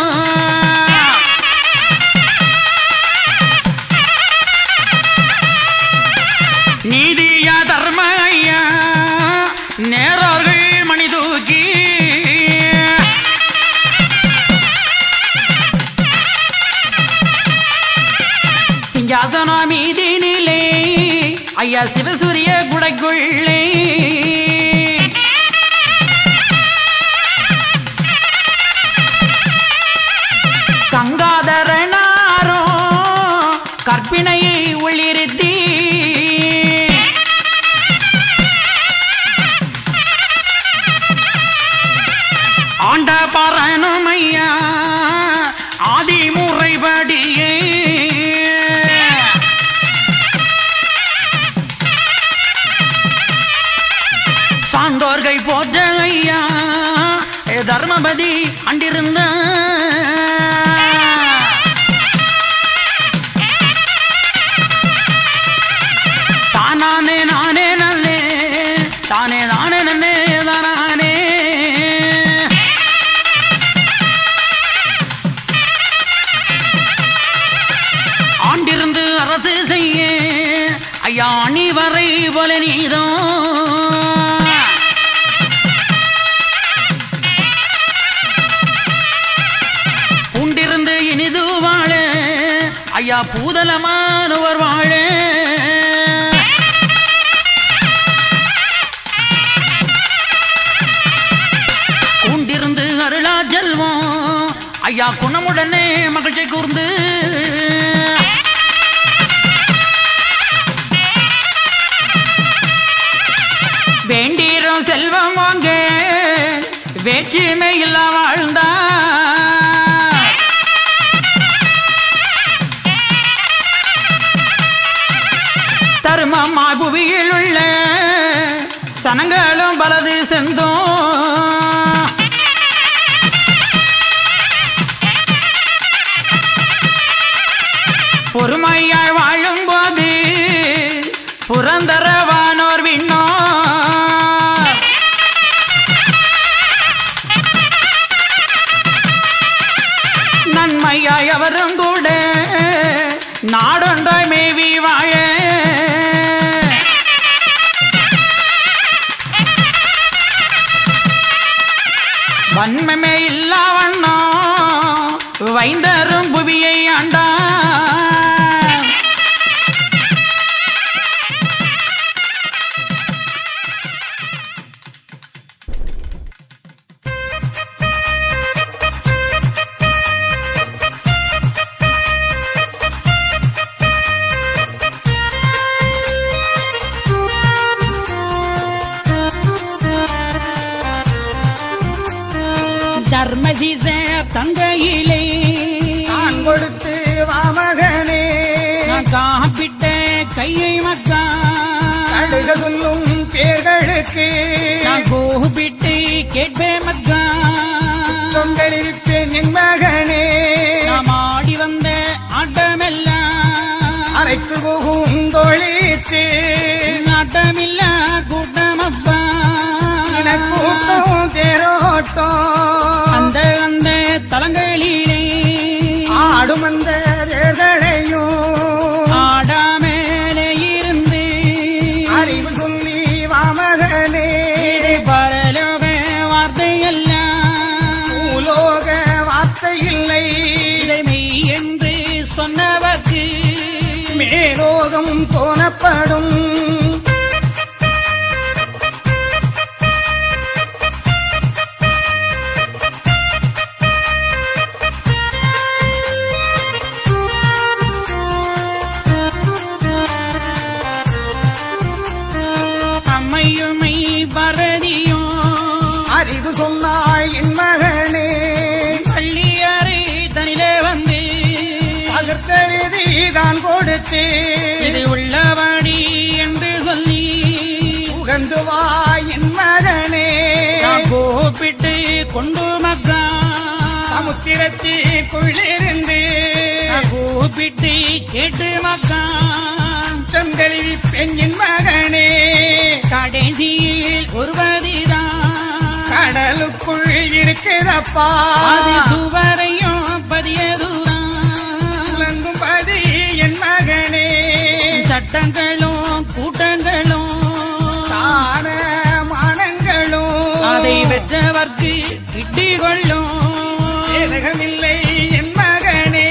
நீதிய தர்ம ஐயா நேரர்கள் மணி தூக்கி சிங்காசன மீதினிலே ஐயா சிவசூரிய குடைக்குள்ளே கங்காதரனாரோ கற்பினையை உள்ளிருத்தி ஆண்ட பரணும் ஐயா ஆதி முறைப்படியே சான்றோர்கள் போற்ற ஐயா ஏ தர்மபதி அண்டிருந்த தானானே நானே நல்லே தானே நானே நன்னே தானானே ஆண்டிருந்து அரசு செய்ய ஐயா அணி வரை போல நீதோ பூண்டிருந்து இனிது வாழ ஐயா பூதலமானவர் வாழ வேண்டீரும் செல்வம் வாங்க வேற்றுமை இல்ல வாழ்ந்தா தர்மமாய் புவியில் உள்ள சனங்களும் பலது செந்தோம் பொறுமையாய் வாழும்போது புரந்தரவானோர் விண்ணோர் நன்மையாய் அவரும் கூட நாடொன்றாய் மேவி வாழ வன்மமே இல்லா வண்ணம் வைந்தரும் புவியை ஆண்டா தர்மசிச தங்கையிலே நான் கொடுத்து வாமகனே நான் காப்பிட்ட கையை மக்கா அழுக சொல்லும் பேர்களுக்கு நான் கூப்பிட்டு கேட்பேன் மக்கா சொந்தளிப்பேன் என் மகனே நாம் ஆடி வந்த ஆட்டமெல்லாம் அறைக்கு போகும் தொழித்து ஆட்டமில்ல கூட்டமப்பா கூட்டம் தேரோட்டம் அந்த அந்த தலங்களிலே ஆடும் அந்த வேர்களையும் ஆடாமேலே இருந்து அறிவு சொல்லி வாமகனே இது பரலோக வார்த்தையெல்லாம் பூலோக வார்த்தை இல்லை இதை மெய் என்று சொன்னவர்க்கு மேலோகம் தோணப்படும் அம்மையுமை பரதியும் அறிவு சொன்னாய் என் மகனே பள்ளியறை தனிலே வந்து பகத்தெழுதி தான் கொடுத்து இது உள்ளவாடி என்று சொல்லி உகந்து வா என் மகனே நான் கூப்பிட்டு கொண்டு மக்கா சமுத்திரத்திற்குள்ளிருந்து நான் கூப்பிட்டு கேட்டு மக்கா செங்கழுவி பெண்ணின் மகனே கடைசியில் ஒருவதிதான் கடலுக்குள் இருக்கிறப்பா அது துவரையும் பதியதுதான் உலங்கும் பதி என் மகனே சட்டங்களும் கூட்டங்களும் தான மானங்களும் அதை வெற்றவர்க்கு கிட்டி கொள்ளும் ஏதகமில்லை என் மகனே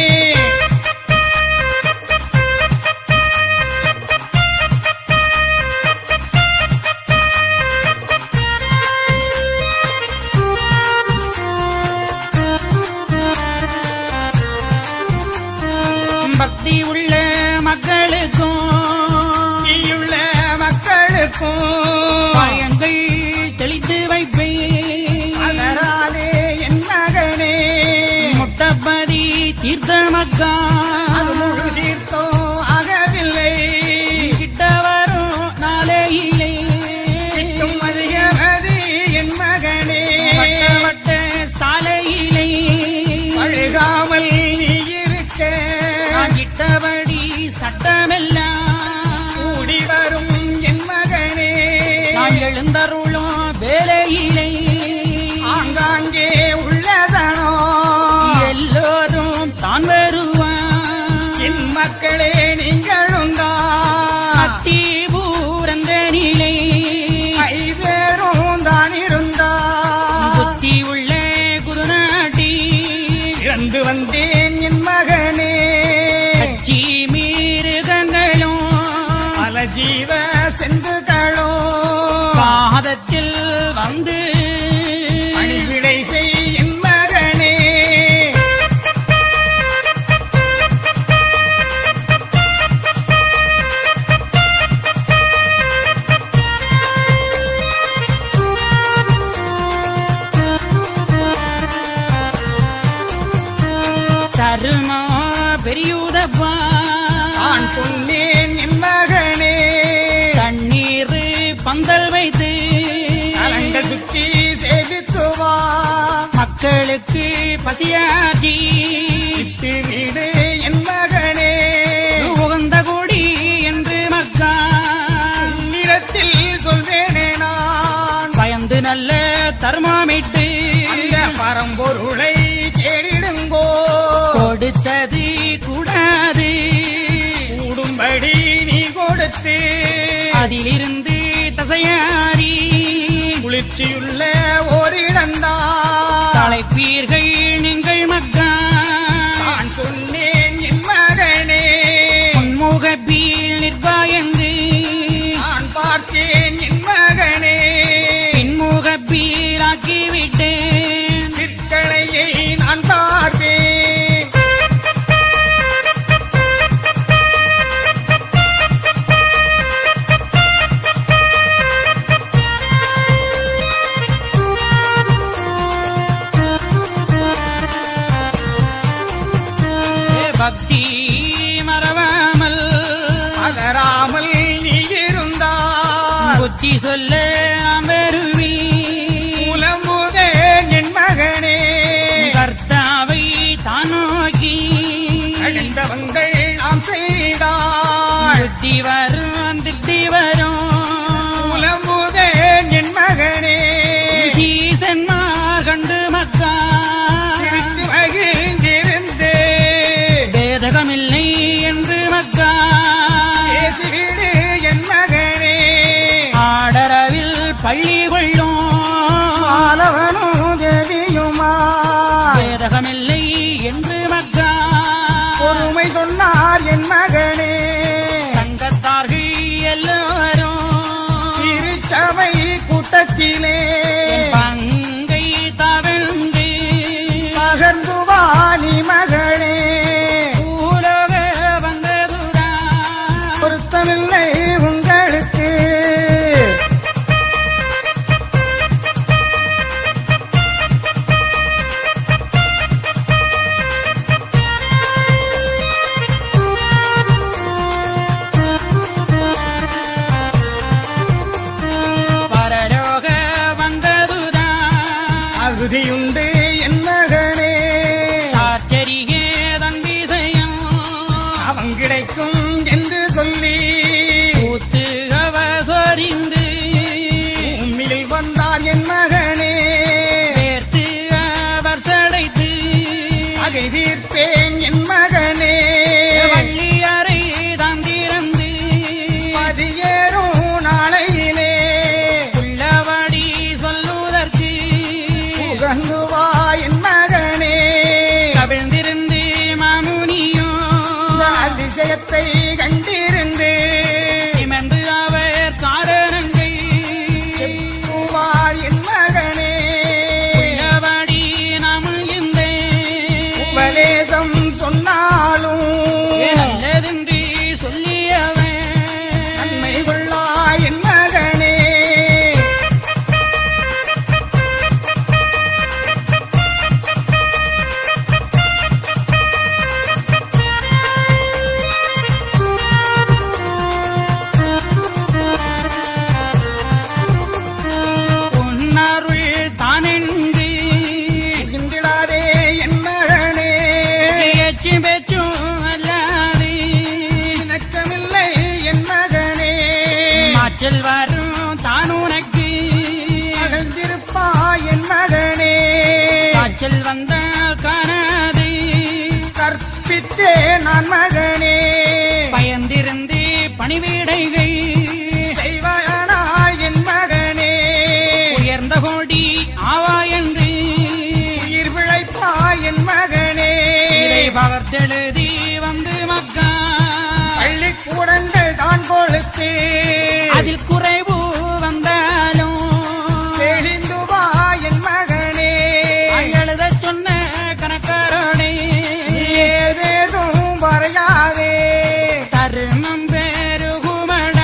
பக்தி உள்ள மக்களுக்கும் நீயுள்ள மக்களுக்கும் பயங்கள் தெளித்து வைப்பேன் அதனாலே என் மகனே முட்டப்பதி தீர்த்த மக்கா அது முழு தீர்த்தோ ஆகவில்லை கிட்ட வரும் நாளையிலே கிட்டும் அதிகமதி என் மகனே வட்ட வட்ட சாலையிலே அழுகாமல் நீ இருக்க நான் கிட்டபடி சட்டமெல்லாம் கூடி வரும் என் மகனே நான் எழுந்தருளும் வேலையிலே ஆங்காங்கே உள்ளதனோ எல்லோரும் தான் வருவான் என் மக்களே நீங்களும் தான் அத்தி பூரந்தனிலே ஐவேரும் தான் இருந்தா புத்தி உள்ள குருநாட்டி இறந்து வந்தேன் என் மகனே கட்சி மீறுதங்களும் பல ஜீவ செந்துகளோ பாதத்தில் வந்து பணிவிடை செய் என் மகனே நான் சொன்னேன் என் மகனே தண்ணீர் பந்தல் வைத்து கலங்கள் சுற்றி சேவித்து வா மக்களுக்கு பசியாற்றி விட்டு வீடு என் மகனே உகந்த கொடி என்று மக்கா நிலத்தில் சொல்வேனே நான் பயந்து நல்ல தர்மாமிட்டு அந்த பரம்பொருளை தேடிடுங்கோ கொடுத்தது கூடாது கூடும்படி நீ கொடுத்து அதிலிருந்து தசையாரி குளிர்ச்சியுள்ள ஓரிடந்தான் தலைப்பீர்கள் நீங்கள் மக்கா நான் சொன்னேன் என் மகனே முன்முகப்பீல் நிற்பாயந்து நான் பார்த்தேன் என் மகனே பின்முகப்பீல் ஆக்கிவிட்டேன் சிற்களையை நான் பார்ப்பேன் ஏ பக்தி மறவாமல் அகராமல் நீ இருந்தால் புத்தி சொல்ல நாம் வருவி புலம்புவேன் என் மகனே கர்த்தாவை தான் நோக்கி அழிந்தவங்கள் நாம் செய்தால் புத்தி வரும் திட்டி வரும் புலம்புவேன் என் மகனே சீசன்மார் கண்டு மக்கா சிரித்து மகிழ்ந்திருந்து வேதகமில்லை என்று மக்கா பேசிவிடு என் மகனே ஆடரவில் பள்ளி கொள்ளும் மாலவனும் தேவியுமா வேதகமில்லை என்று மக்கா பொறுமை சொன்னார் என் மகனே சங்கத்தார்கள் எல்லோரும் திருச்சபை கூட்டத்திலே என் பங்கை தவிழ்ந்து பகர்ந்து வாணி மகளே பூலோக வந்ததுரா பொருத்தமில்லை உங்களுக்கு பரலோக வந்ததுரா அகுதியுண்டு என் மகனே சாச்சரியே தன் விஷயம் அவன் கிடைக்கும் என்று சொல்லி கூத்து அவ சொரிந்து உம்மில் வந்தார் என் மகனே வேர்த்து அவர் சடைத்து அகை தீர்ப்பேன் என் மகனே வள்ளியறை தான் திறந்து பதியேறும் நாளையிலே உள்ளபடி சொல்லுவதற்கு உகந்து வா என் மகனே கவிழ்ந்திருந்து மாமுனியும் இந்த அதிசயத்தை கண்டிருந்து இமர்ந்து அவர் காரணங்கள் செப்புவார் என் மகனே உள்ளபடி நாம் இந்த உபதேசம் சொன்னாலும் நல்லதென்று சொல்லியவன் நன்மை கொள்ளா என் மகனே உன்னருள் தானென்று இந்திடாதே என் மகனே பேச்சு பேச்சும் அல்லாது இணக்கமில்லை என் மகனே மாச்சல் வரும் தான் உனக்கு மகிழ்ந்திருப்பா என் மகனே காய்ச்சல் வந்தால் காணாது கற்பித்தே நான் மகனே பயந்திருந்து பணிவிடைகள் செய்வானாய் என் மகனே உயர்ந்த கோடி ஆவா என்று உயிர் பிழைப்பா என் மகனே இதை பகர்த்தெழுதி வந்து மக்கா பள்ளிக்கூடங்கள் தான் கொழுத்து அதில் குறைவு வந்தாலும் தெளிந்து வா என் மகனே எழுத சொன்ன கணக்காரோடே ஏதேதும் வரையாதே தருமம் பெருகுமட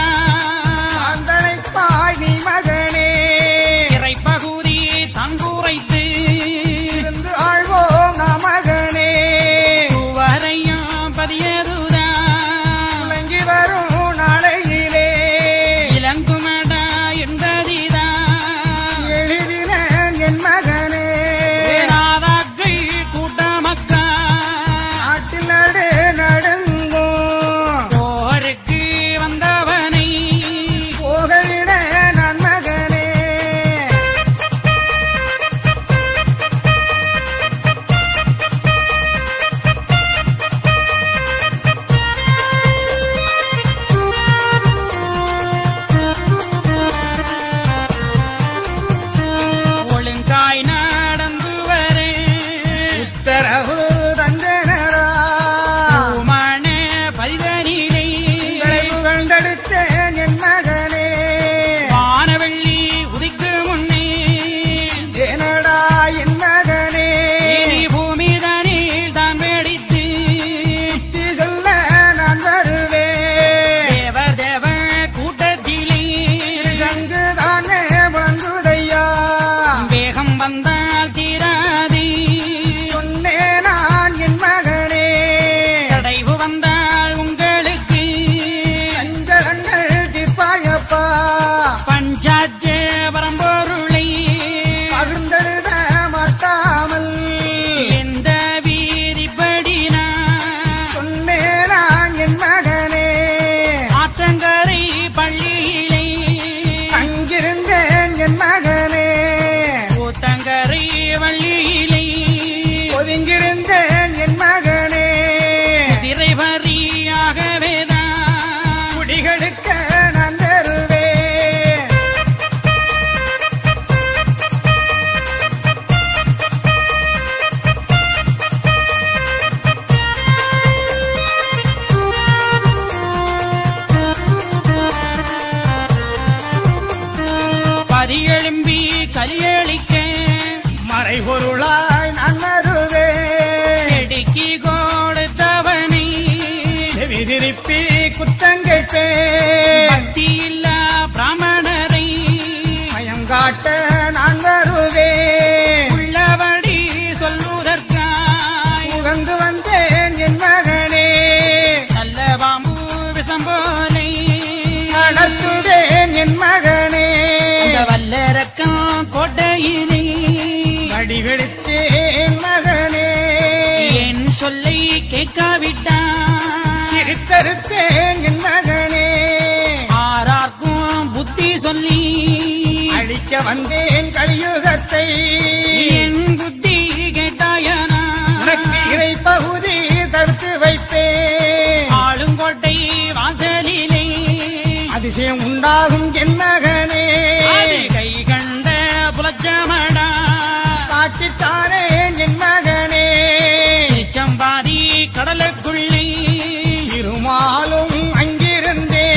பார்க்கையிலே வடிவெடுத்தேன் மகனே என் சொல்லை கேட்காவிட்டான் சிரித்தருப்பேன் என் மகனே ஆரார்க்கும் புத்தி சொல்லி அழிக்க வந்தேன் கலியுகத்தை என் புத்தி கேட்டாயனா உனக்கு இறை பகுதி தடுத்து வைப்பேன் ஆளுங்கோட்டை வாசலிலே அதிசயம் உண்டாகும் என் மகனே அது கை கண்ட புலச்சமடா காட்டித்தானே என் மகனே சம்பாதி கடலுக்குள்ளே இருமாலும் அங்கிருந்தே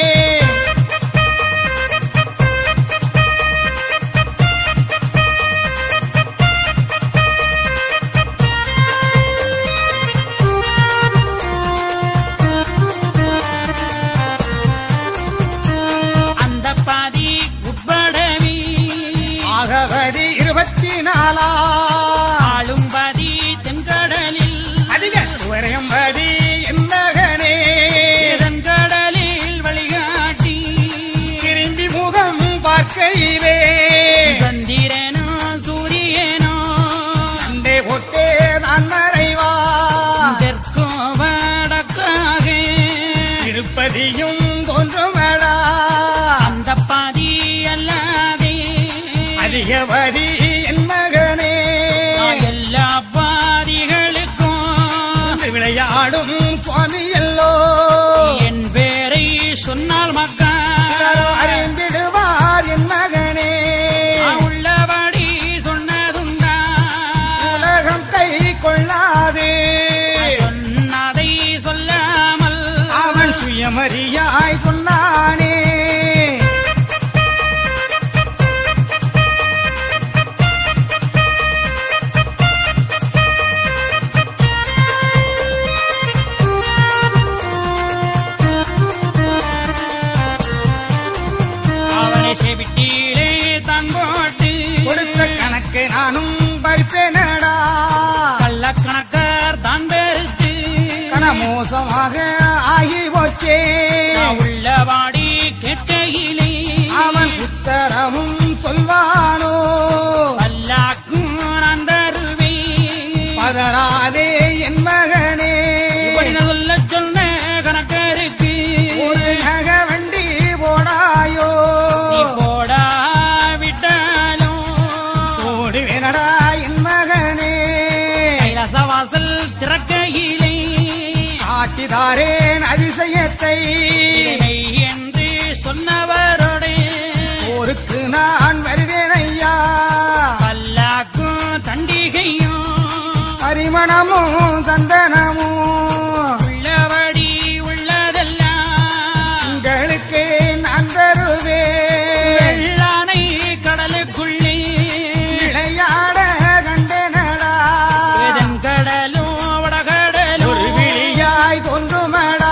அந்த பாதி உட்படவே ஆகவதி இருபத்தி நாலா ஆளும் பாதி தென்கடலில் அதிக உரையம்பதி என் மகனே தென்கடலில் வழிகாட்டி திரும்பி முகம் பார்க்கையிலே சந்திரனோ சூரியனோ சண்டை போட்டே நான் மறைவா தெற்கோ வடக்காக திருப்பதியும் தோன்றுமடா அந்த பாதி அல்லாதே அதிகவதி என் மகனே நான் எல்லா பாதிகளுக்கும் விளையாடும் சுவாமி எல்லோ என் பேரை சொன்னால் மக்கா அறிந்திடுவார் என் மகனே நான் உள்ளபடி சொன்னதுண்டா உலகம் கை கொள்ளாது சொன்னதை சொல்லாமல் அவன் சுயமரியாய் சொன்னானே அவனை செவிட்டீழே தான் போட்டு கொடுத்த கணக்கு நானும் பறிப்பேனடா கள்ளக்கணக்கார் தான் பெருத்து கணமோசமாக ஆகி போச்சே நான் உள்ளவாடி கேட்கையிலே அவன் உத்தரவும் சொல்வானோ பல்லாக்கும் நான் தருவேன் பதறாதே என் மகனே இப்படி நான் சொல்ல சொன்ன கணக்கருக்கு ஒரு நக வண்டி போடாயோ நீ போடா விட்டாலும் ஓடுவேனடா என் மகனே கைலாச வாசல் திறக்கையிலே காட்டிதாரேன் அதிசயத்தை இதை என்று சொன்னவரோடு ஊருக்கு நான் வருவேன் ஐயா பல்லாக்கும் தண்டிகையும் பரிமணமும் சந்தனமும் உள்ளபடி உள்ளதெல்லாம் உங்களுக்கு நான் தருவேன் வெள்ளானை கடலுக்குள்ளே விளையாட கண்டேனடா ஏதன் கடலும் வடகடலும் ஒரு விழியாய் தோன்றுமடா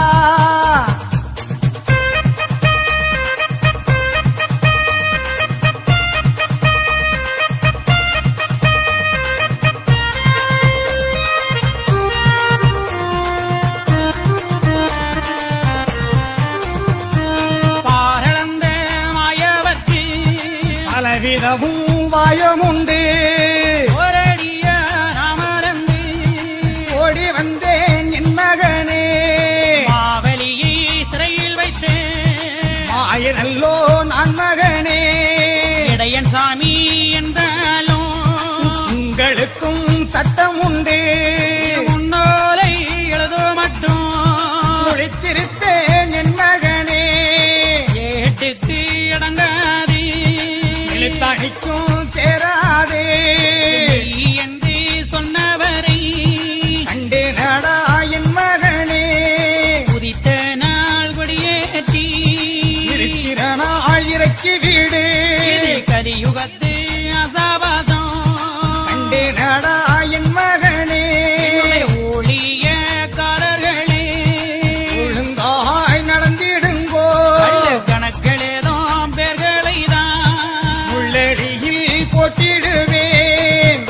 பாரளந்த மாயவர்க்கு பலவிதமும் வாயமுண்டு ஒரடிய நாமரந்து ஓடி வந்தேன் என் மகனே மாவலியை சிறையில் வைத்து ஆயனல்லோ நான் மகனே இடையன் சாமி என்றாலும் உங்களுக்கும் சட்டம் உண்டு முன்னோலை எழுதோ மட்டும் குளித்திருப்பேன் என் மகனே ஏட்டுக்கு அடங்காது எழுத்தாணிக்கும் சேராதே நீ என்று சொன்னவரை கண்டேனடா என் மகனே புதித்த நாள் கொடியேற்றி இருக்கிறனாள் இறக்கி வீடு இது கலியுகத்து அசாபாசம் கண்டேனடா என் மகனே ஊழியக்காரர்களே ஒழுங்காய் நடந்திடுங்கோ கணக்களேதோ பேர்களை தான் உள்ளடியில் போட்டிடுவேன்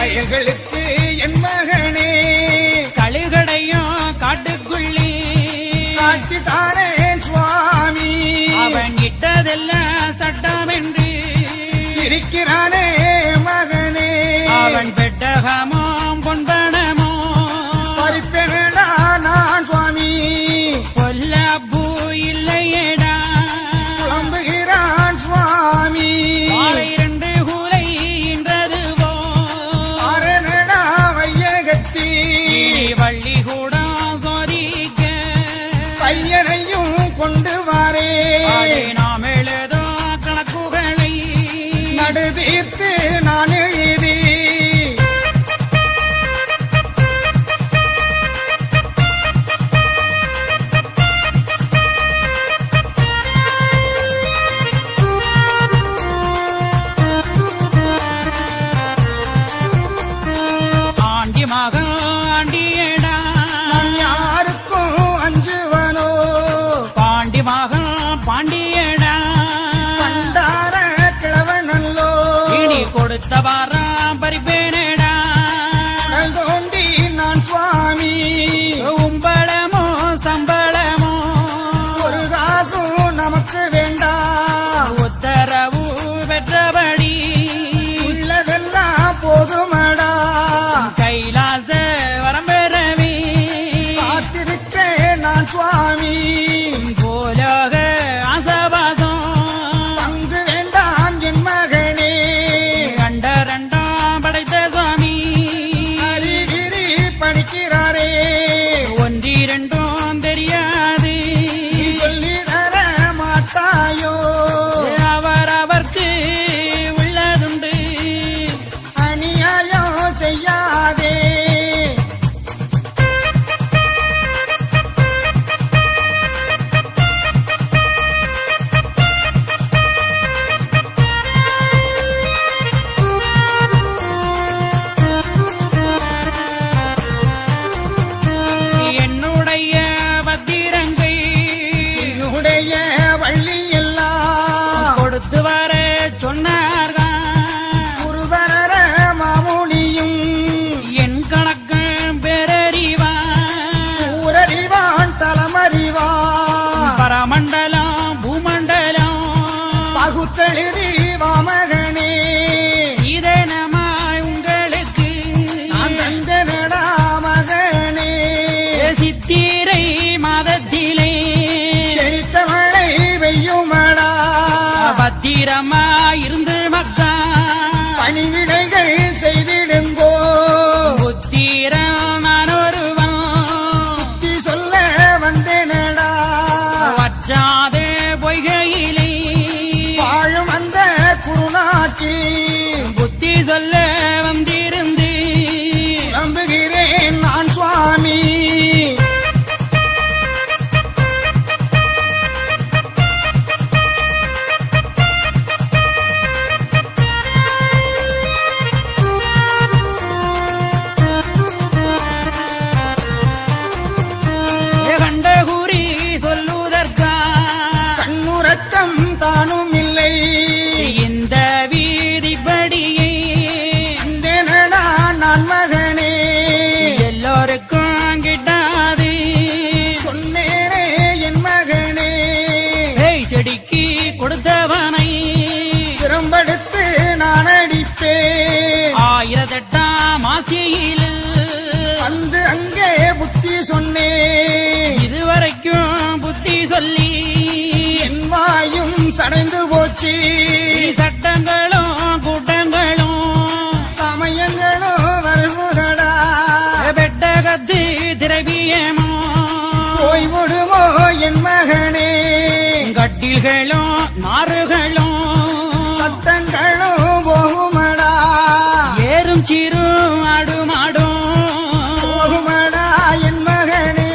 வயல்களுக்கு என் மகனே கழுகடையும் காட்டுக்குள்ளே காட்டி தாரேன் சுவாமி அவன் இட்டதெல்லாம் சட்டம் என்று இருக்கிறானே மகனே அவன் பெட்டகமோ பொன்பனமோ பறிப்பெனடா நான் சுவாமி கொல்லப்பூ இல்லையேடா புலம்புகிறான் சுவாமி வாழை இரண்டு கூலை இன்றதுவோ அரணடா வையகத்தி இனி வள்ளி கூட சோதிக்க பையனையும் கொண்டு வாரே ஆடே நாம் எழுதோ கணக்குகளை நடு தீர்த்து நான் எழுதி ஆண்டி மகன் ஆண்டியடா நான் யாருக்கும் அஞ்சுவனோ பாண்டி மகன் பாண்டியடா பண்டார கிழவனல்லோ இனி கொடுத்த வாரம் பறிப்பேனடா உடல் தோண்டி நான் சுவாமி உம்பளமோ சம்பளமோ ஒரு காசும் நமக்கு வேண்டாம் உத்தரவு பெற்றபடி உள்ளதெல்லாம் போதுமடா கைலாச வரம்பெறவே காத்திருக்கிறேன் நான் சுவாமி போலோக ஆசபாசம் பங்கு வேண்டாம் என் மகனே கண்ட ரெண்டாம் படைத்த சுவாமி அறிகிரி படிக்கிறாரே ஒன்றிரண்டும் தெரியாது நீ சொல்லி தர மாட்டாயோ அவர் அவர்க்கு உள்ளதுண்டு அநியாயம் செய்யாதே என்னுடைய பத்திரங்கை என்னுடைய வள்ளி எல்லாம் கொடுத்து வர சொன்னார்கள் குருபரர மாமுனியும் என் கணக்கு பேரறிவான் ஊரறிவான் தலமறிவான் பரமண்டலம் பூமண்டலம் பகுத்தெழுதி வாமகனே சீதனமாய் உங்களுக்கு நான் தந்தனடா மகனே சித்திரை மாதத்திலே செழித்தவளை வெய்யுமடா பத்திரமாய் இருந்து மக்கா பணிவிடைகள் செய்திடுங்கோ புத்திரம் நான் ஒருவன் புத்தி சொல்ல வந்தேனடா வற்றாதே பொய்கையிலே வாழும் அந்த குருநாட்டில் புத்தி சொல்ல வந்திருந்து நம்புகிறேன் நான் சுவாமி கண்ட கூறி சொல்லுவதற்கா கண்ணுறக்கம் தானும் இல்லை இந்த வீதிப்படியை வந்தேனடா நான் மகனே எல்லோருக்கும் கிட்டாது சொன்னேனே என் மகனே பேய் செடிக்கு கொடுத்தவனை திரும்படுத்து நான் அடிப்பேன் ஆயிரத்தெட்டாம் ஆசையில் வந்து அங்கே புத்தி சொன்னேன் இதுவரைக்கும் புத்தி சொல்லி என் வாயும் சடைந்து போச்சு இனி சட்டங்களும் கூட்டங்களும் சமயங்களும் வருமுதடா பெட்டகத்து திரவியமோ போய் விடுமோ என் மகனே கட்டில்களும் நாறுகளும் சத்தங்களும் போகுமடா ஏறும் சீரும் ஆடுமாடும் போகுமடா என் மகனே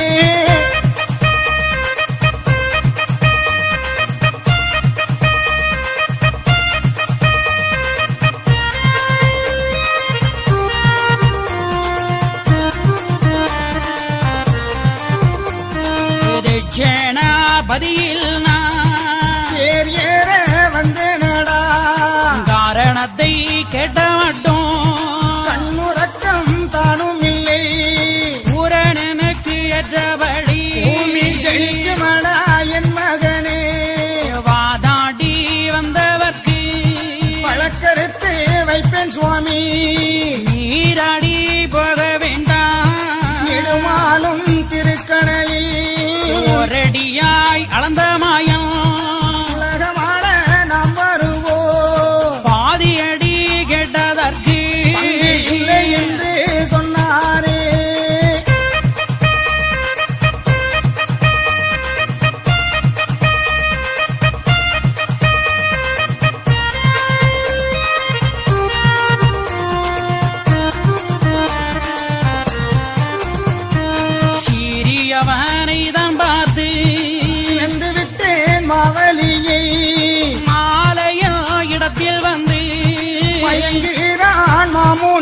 தட்சணாபதியில் நான் தேர் ஏற வந்தேனடா காரணத்தை கேட்ட மட்டும்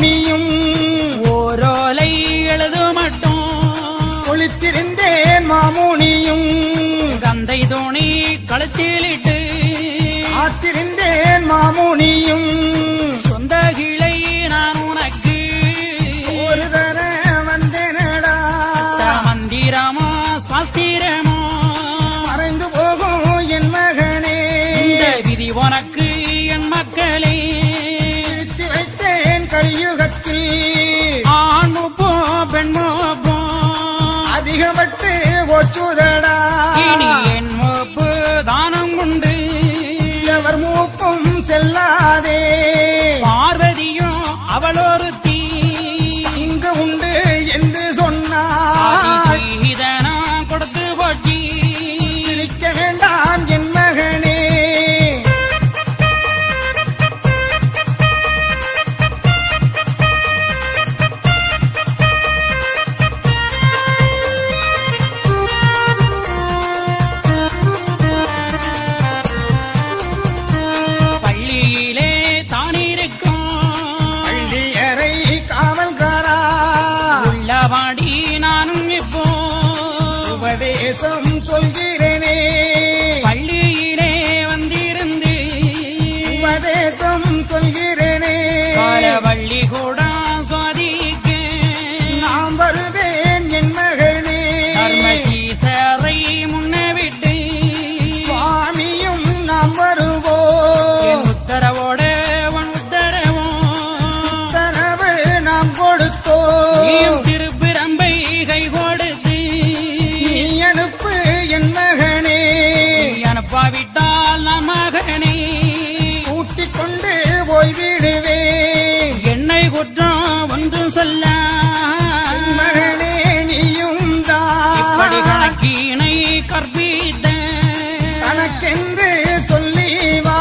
மாமுனியும் ஓரோலை எழுது மட்டும் ஒளித்திருந்தேன் மாமுனியும் கந்தை தோணி கழுத்திலிட்டு காத்திருந்தேன் மாமுனியும் சொந்த கிளை நான் உனக்கு ஒரு தர வந்தேனடா மந்திரமோ சாஸ்திரமோ மறைந்து போகும் என் மகனே இந்த விதி உனக்கு என் மக்களே திருத்தி வைத்தேன் கலியுகத்தில் ஆண் போ பெண் போ அதிகப்பட்டு ஒச்சுதடா இனி என் மூப்பு தானம் கொண்டு எவர் மூப்பும் செல்லாதே பார்வதியும் அவளொருத்தி இங்கு உண்டு என்று ஆதி சொன்னார் செய்தனம் கொடுத்து போட்டி சிரிக்க வேண்டாம் என் மகனே பள்ளியிலே தான் இருக்கும் பள்ளியறை காவல்காரா உள்ளவாடி நானும் இப்போ உபதேசம் சொல்கிறேனே பள்ளியிலே வந்திருந்து உபதேசம் சொல்கிறேனே காலவள்ளி கூட சுவாதிக்க நாம் வருவேன் என் மகனே தர்மசீசரை முன்ன விட்டு சுவாமியும் நாம் என் வருவோம் உத்தரவோட உன் உத்தரவோ தரவு நாம் கொடுத்தோம் நீயும் திருப்பிரம்பை கை கொடுத்து நீ அனுப்பு என் மகனே நீ அனுப்பாவிட்டால் நான் மகனே கூட்டிக் கொண்டு போய்விடுவேன் என்னை குற்றம் ஒன்றும் சொல்ல என் மகனே நீயும் இப்படி தான் கணக்கினை கற்பித்த தனக்கென்று சொல்லி வா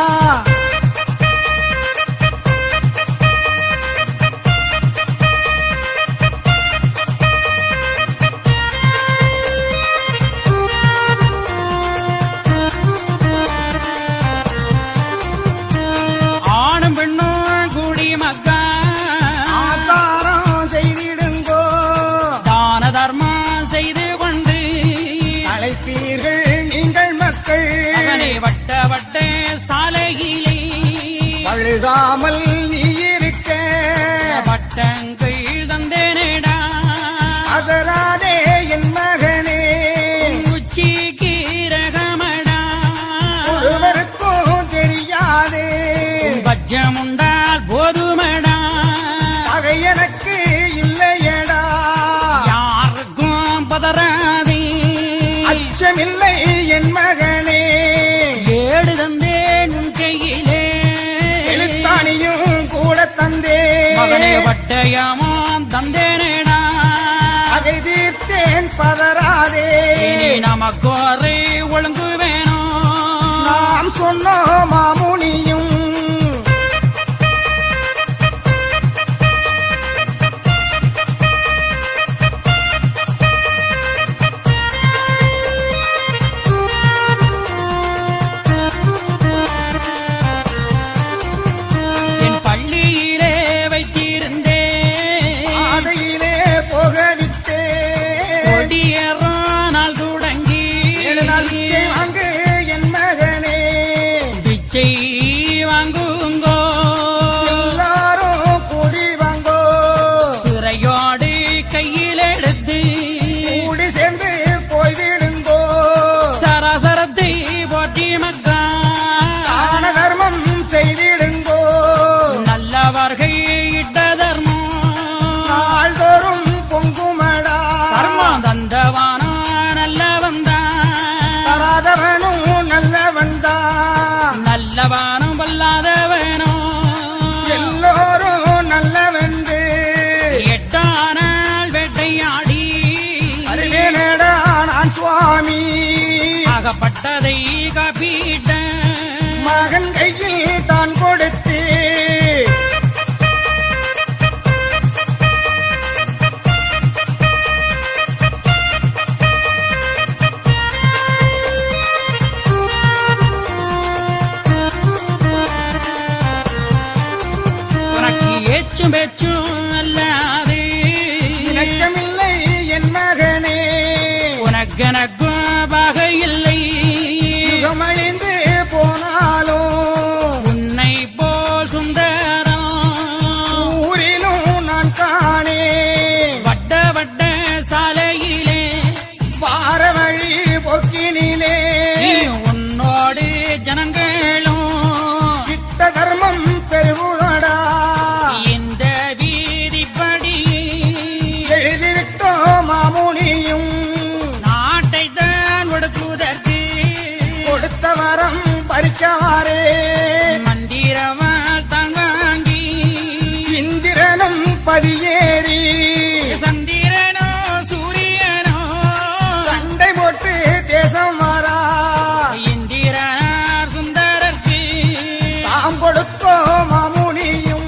ஆணும் பெண்ணும் கூடி மக்கா ஆசாரம் செய்திடுங்கோ தான தர்மம் செய்து கொண்டு அழைப்பீர்கள் நீங்கள் மக்கள் அவனை வட்ட வட்ட சாலையிலே அழுகாமல் நீ இருக்க வட்டங்கள் தந்தேனடா அதராதே என் மகனே உச்சி கீரகமடா ஒருவருக்கும் தெரியாதே பஜ்ஜம் உண்டால் போதுமடா பகை எனக்கு இல்லையடா யாருக்கும் பதறாதே அச்சமில்லை என் மகனே ஏடு தந்தேன் உன் கையிலே எழுத்தாணியும் கூட தந்தே மகனே வட்டயமோ தந்தேனேடா பகை தீர்த்தேன் பதறாதே இனி நமக்கோரை ஒழுங்கு வேணும் நாம் சொன்னோம் மாமுனியும் என் பள்ளியிலே வைத்திருந்தேன் பாதையிலே போகவிட்டே கொடியேறோ நாள் தொடங்கி ஏழு நாள் பிச்சை வாங்கு என் மகனே பிச்சை வாங்குங்கோ எல்லாரும் கூடி வாங்கோ சிறையோடு கையில் எடுத்து கூடி சேர்ந்து போய்விடுங்கோ சராசரத்தை போற்றி மக்கா தான தர்மம் செய்திடுங்கோ நல்லவர்கள் இட்ட தர்மம் நாள்தோறும் பொங்குமடா தர்மம் தந்தவானோ நல்லவன் தராதவனும் நல்லவன் தான் நல்லவானும் பொல்லாதவனோ எல்லோரும் நல்லவென்று எட்டானால் வேட்டையாடி அறிவேனடா நான் சுவாமி ஆகப்பட்டதை காப்பீட்ட மகன் கையில் தான் கொடுத்து உனக்கு ஏச்சும் யாம் பெற்றும் அல்லாது இணக்கமில்லை என் மகனே உனக்கெனக்கும் பாகை இல்லை யுகமழிந்து போனாலும் உன்னை போல் சுந்தரம் ஊரிலும் நான் காணே வட்ட வட்ட சாலையிலே வார வழி பொக்கினிலே நீ உன்னோடு ஜனங்களும் கிட்ட தர்மம் பெருகுதடா இந்த வீதிப்படி எழுதிவிட்டோ மாமுனியும் நாட்டை தான் ஒடுக்குவதற்கு கொடுத்த வரம் பறிக்கவாரே மந்திரவாள் தான் வாங்கி இந்திரனும் பதியேறி சந்திரனோ சூரியனோ சண்டை போட்டு தேசம் வரா இந்திரனார் சுந்தரர்க்கு தாம் கொடுத்தோ மாமுனியும்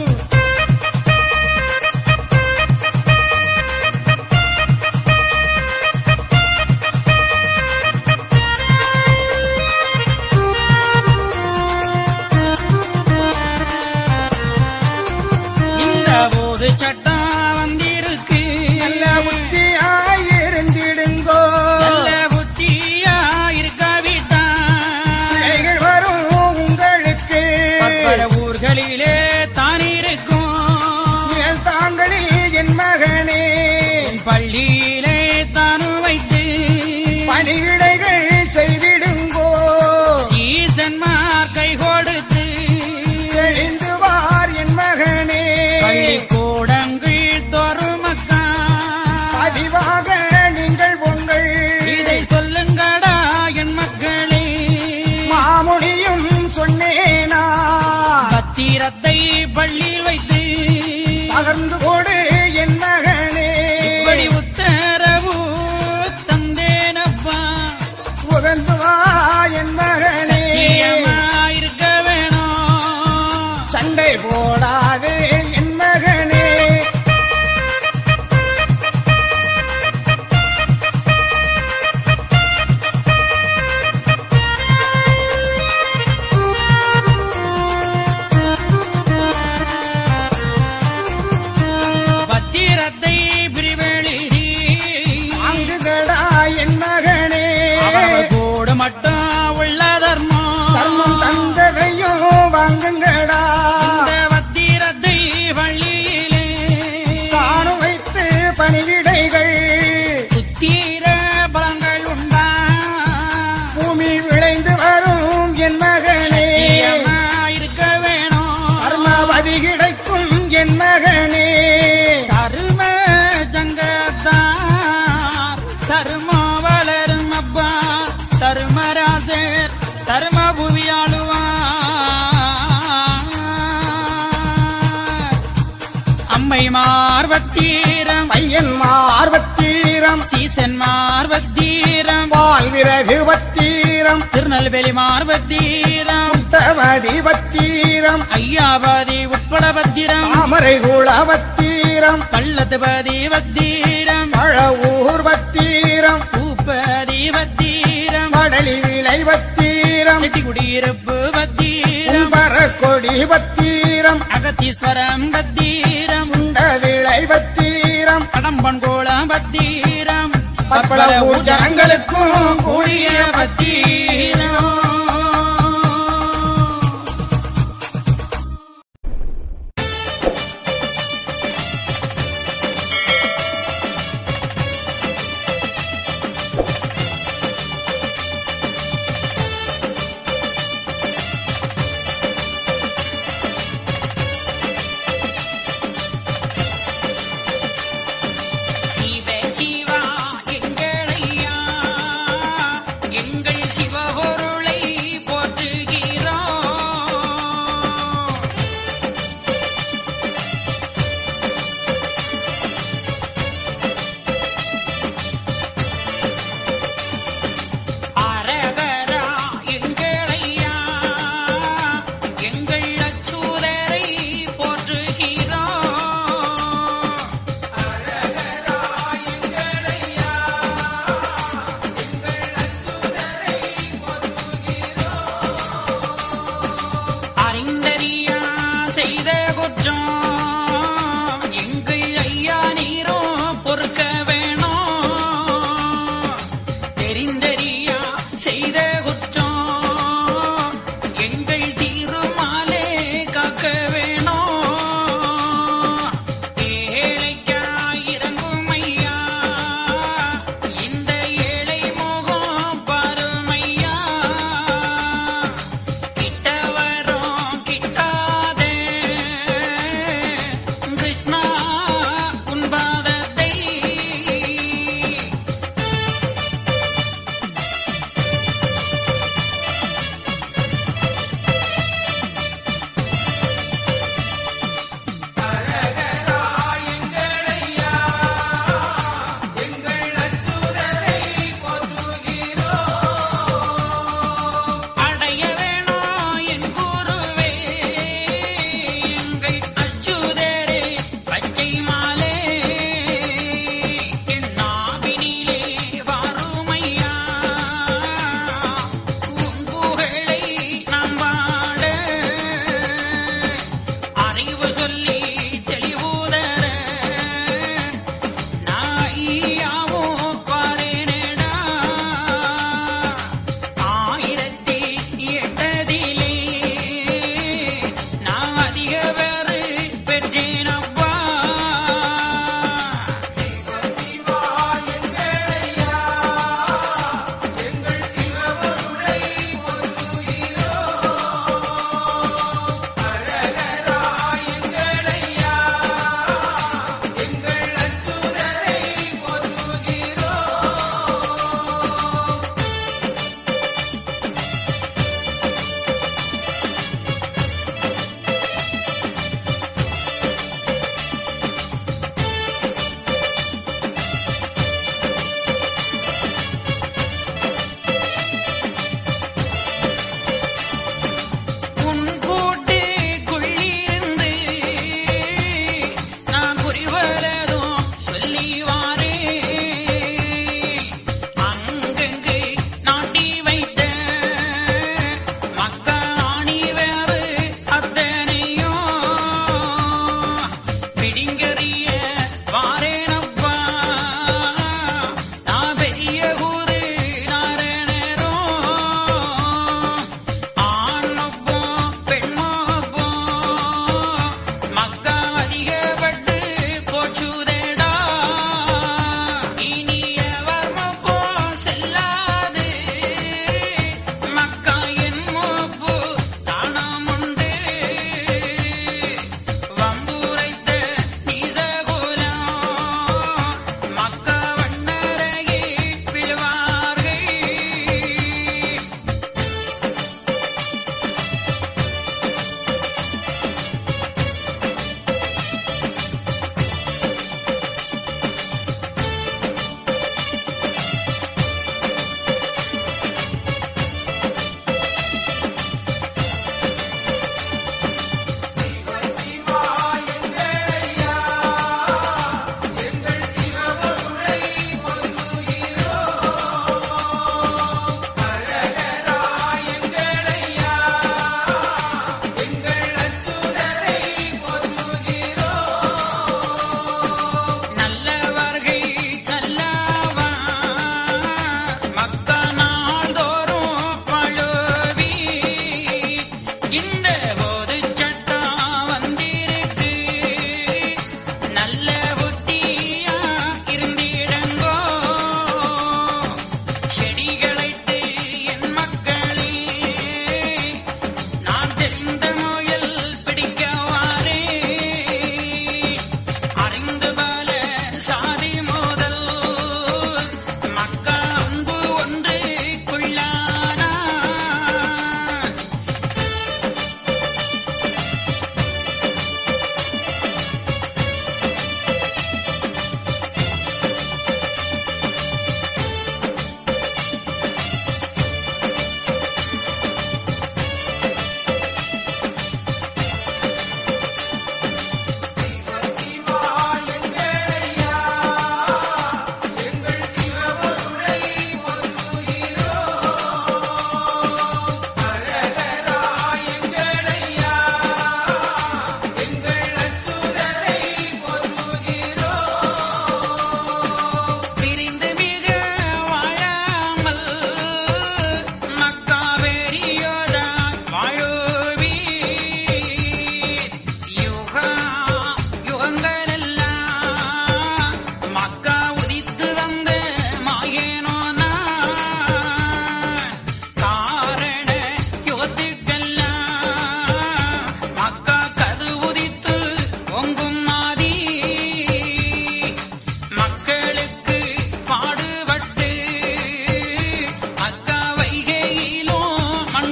இந்த போது சட்டம் வந்திருக்கு நல்ல புத்தியாயிருந்திடுங்கோ நல்ல புத்தியா இருக்காவிட்டான் பிள்ளைகள் வரும் உங்களுக்கு பற்பல ஊர்களிலே தான் இருக்கும் மேல் தாங்களில் என் மகனே பள்ளியிலே தானும் வைத்து பணிவிடைகள் செய்திடுங்கோ சீசன்மார் கை கொடுத்து தெளிந்து வார் என் மகனே பள்ளிக்கூடங்கள் தோறும் மக்கா பதிவாக நீங்கள் உங்கள் இதை சொல்லுங்கடா என் மக்களே மாமுனியும் சொன்னேனா பத்திரத்தை பள்ளியில் வைத்து பகர்ந்து கொடு என் மகனே இப்படி உத்தரவு தந்தேனப்பா உகந்து வா என் மகனே சத்தியமாயிருக்க வேணும் சண்டை போடாதே என் மகனே பத்திரத்தை பிரிவெளிதி வாங்குகடா என் மகனே அவரவர் கூடு மட்டும் உள்ள தர்மம் தர்மம் தந்ததையும் வாங்குங்கடா இந்த பத்திரத்தை பள்ளியிலே தானும் வைத்து பணிவிடைகள் புத்தீர பலங்கள் உண்டா பூமி விளைந்து வரும் என் மகனே சத்தியமாயிருக்க வேணும் கர்மவதி கிடைக்கும் என் மகனே தரும ஜங்கத்தார் தருமோ வளரும் அப்பா தருமராசர் தரும புவியாளுவார் அம்மை மார்வத்தீரம் பையன் மார்வத்தீரம் சீசன் மார்வத்தீரம் பால் விறகு வத்தீரம் திருநெல்வேலி மார்வத்தீரம் புத்தவதி வத்தீரம் ஐயாபாதி உட்பட பத்திரம் தாமரை குளவத்தீரம் பள்ளத்துபதி வத்தீரம் பழவூர் வத்தீரம் பூப்பதி வத்தீரம் கடலி விளை வத்தீரம் செட்டி குடியிருப்பு வத்தீரம் பரக்கொடி வத்தீரம் அகத்தீஸ்வரம் வத்தீரம் சுண்ட விளை வத்தீரம் கடம்பன்கோளம் வத்தீரம் பற்பல ஊர் ஜனங்களுக்கும் கூடிய பத்தீரம் சிவ சிவா எங்கள் ஐயா எங்கள் சிவா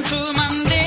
சுமந்தேன்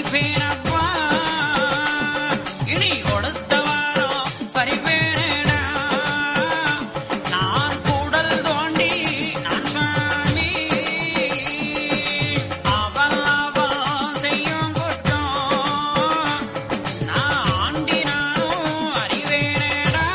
பறிப்பேனப்பா இனி கொடுத்தவாரோ பறிப்பேனேடா நான் கூடல் தோண்டி நான் சாமி அவள் அவள் செய்யும் குற்றம் நான் ஆண்டி நானும் அறிவேனேடா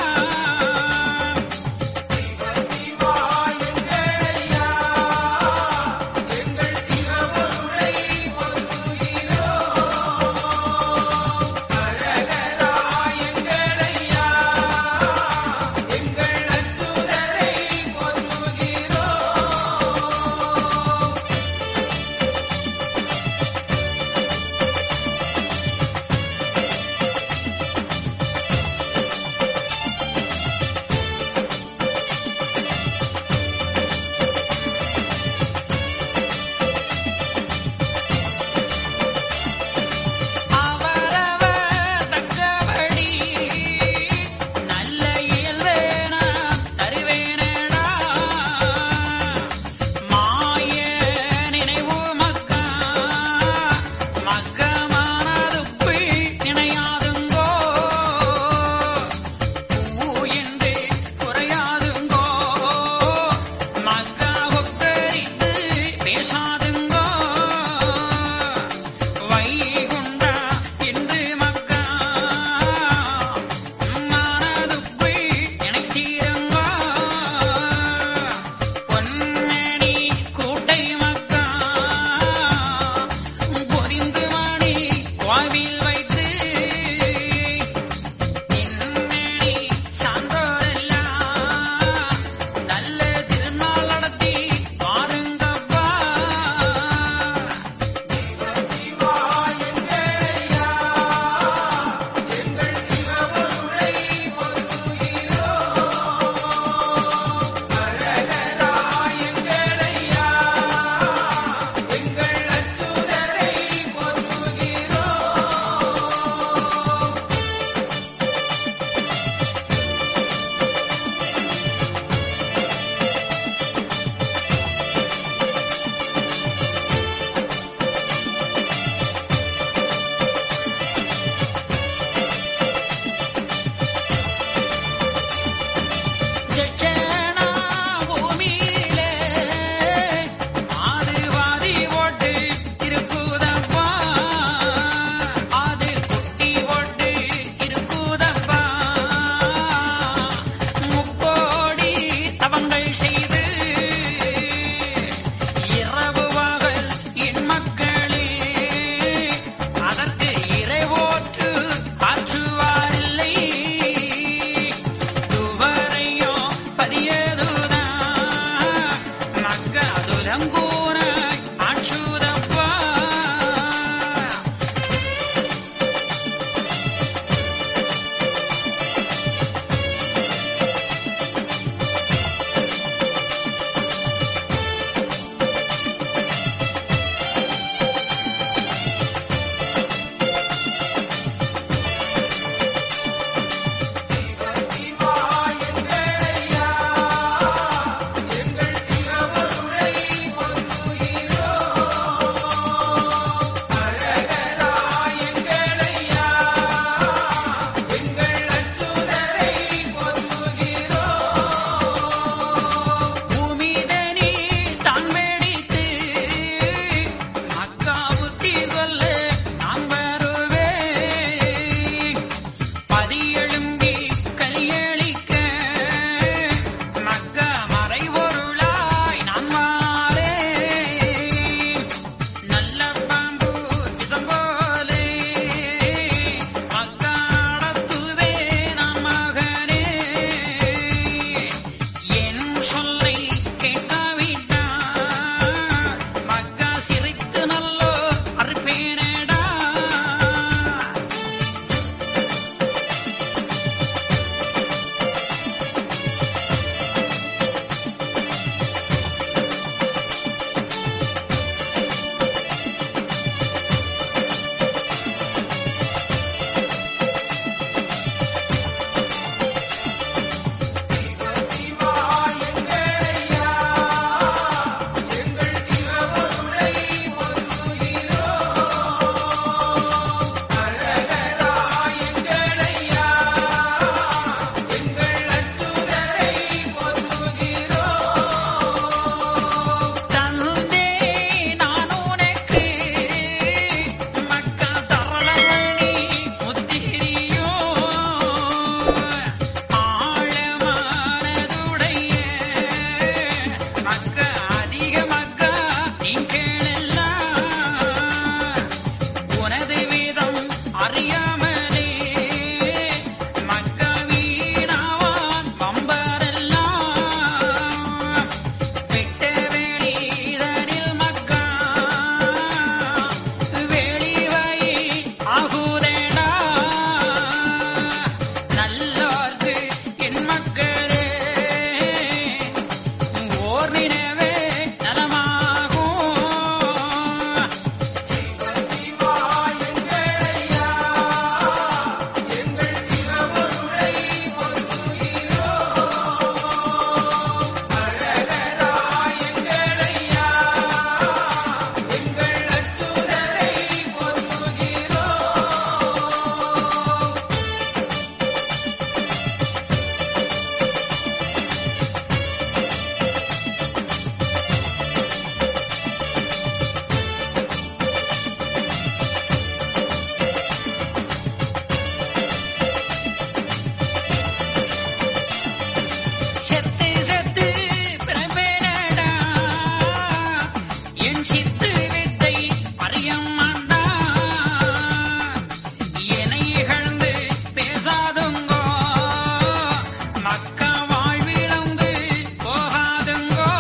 சித்து வித்தை அறிய மாட்டான் என்னை இகழ்ந்து பேசாதுங்கோ மக்க வாழ்விழந்து போகாதுங்கோ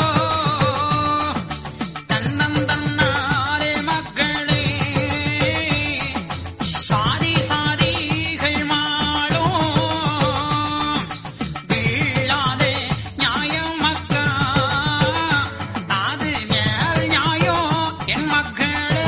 தன்னந்தன்னாலே மக்களே சாதி சாதிகள் மாளும் வீழாதே நியாயம் மக்கா அது மேல் நியாயம் என் மக்களே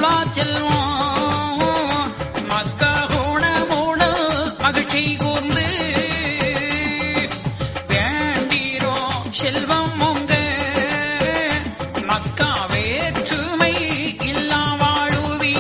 செல்வா செல்வம் மக்கா குணமுடல் மகிழ்ச்சி கூர்ந்து வேண்டீரோ செல்வம் உங்க மக்கா வேற்றுமை இல்லா வாழுவி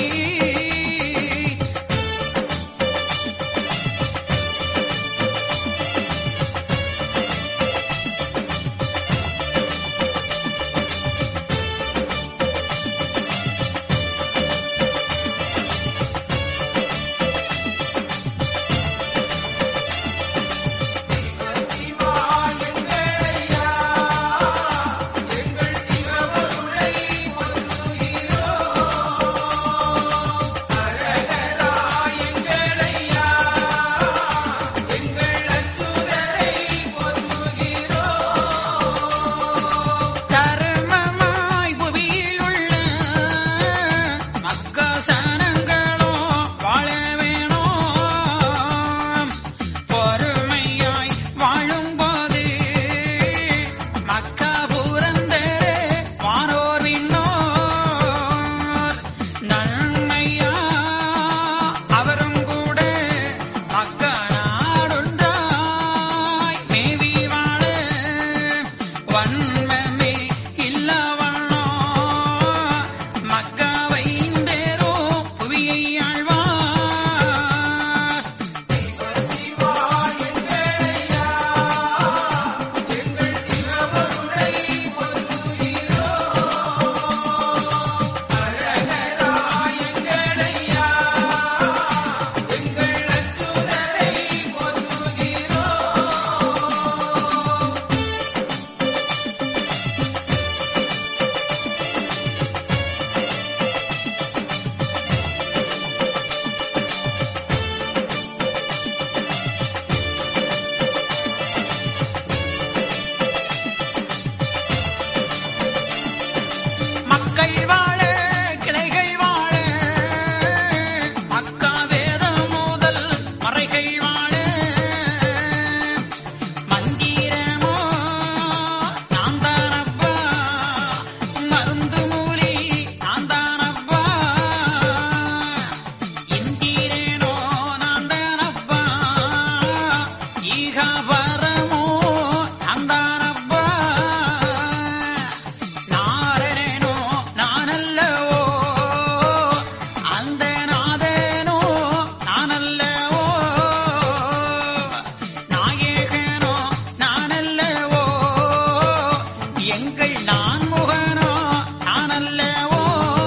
தர்மமாய் புவியிலுள்ள மக்கசனங்களோ வாழ வேணும் பொறுமையாய் வாழும்போது மக்கா புரந்தரே வானோர் விண்ணோர் நன்மையா அவரும் கூட மக்கா நாடொன்றாய் மேவி வாழ வன்மமே இல்லவண்ணோ மக்காவை இந்தேரோ புவியை ஆழ்வார் மக்கள் வாழ கிளைகள் வாழ மக்கா வேதம் முதல் மறைகள் வாழ மந்திரமோ நான் தானப்பா மருந்து மூலி நான் தானப்பா இந்திரனோ நான் தானப்பா ஈகாபரமோ நான் தானப்பா நாரணனோ நானல்லவோ அந்த நாதனோ நானல்லவோ நாயகனோ நானல்லவோ எங்கள் நான்முகனோ நானல்லவோ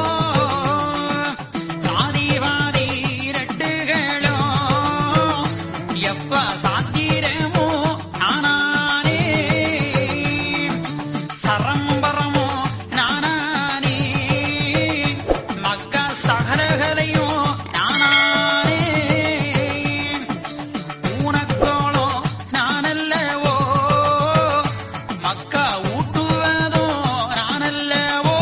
சாதிவாதி இரட்டுகளோ எப்ப சாத்திரமோ நானானே சரம்பரமோ நானானே மக்க சகலகலையோ நானானே ஊனக்கோளோ நானல்லவோ மக்கா ஊட்டுவதோ நானல்லவோ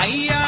ஐயா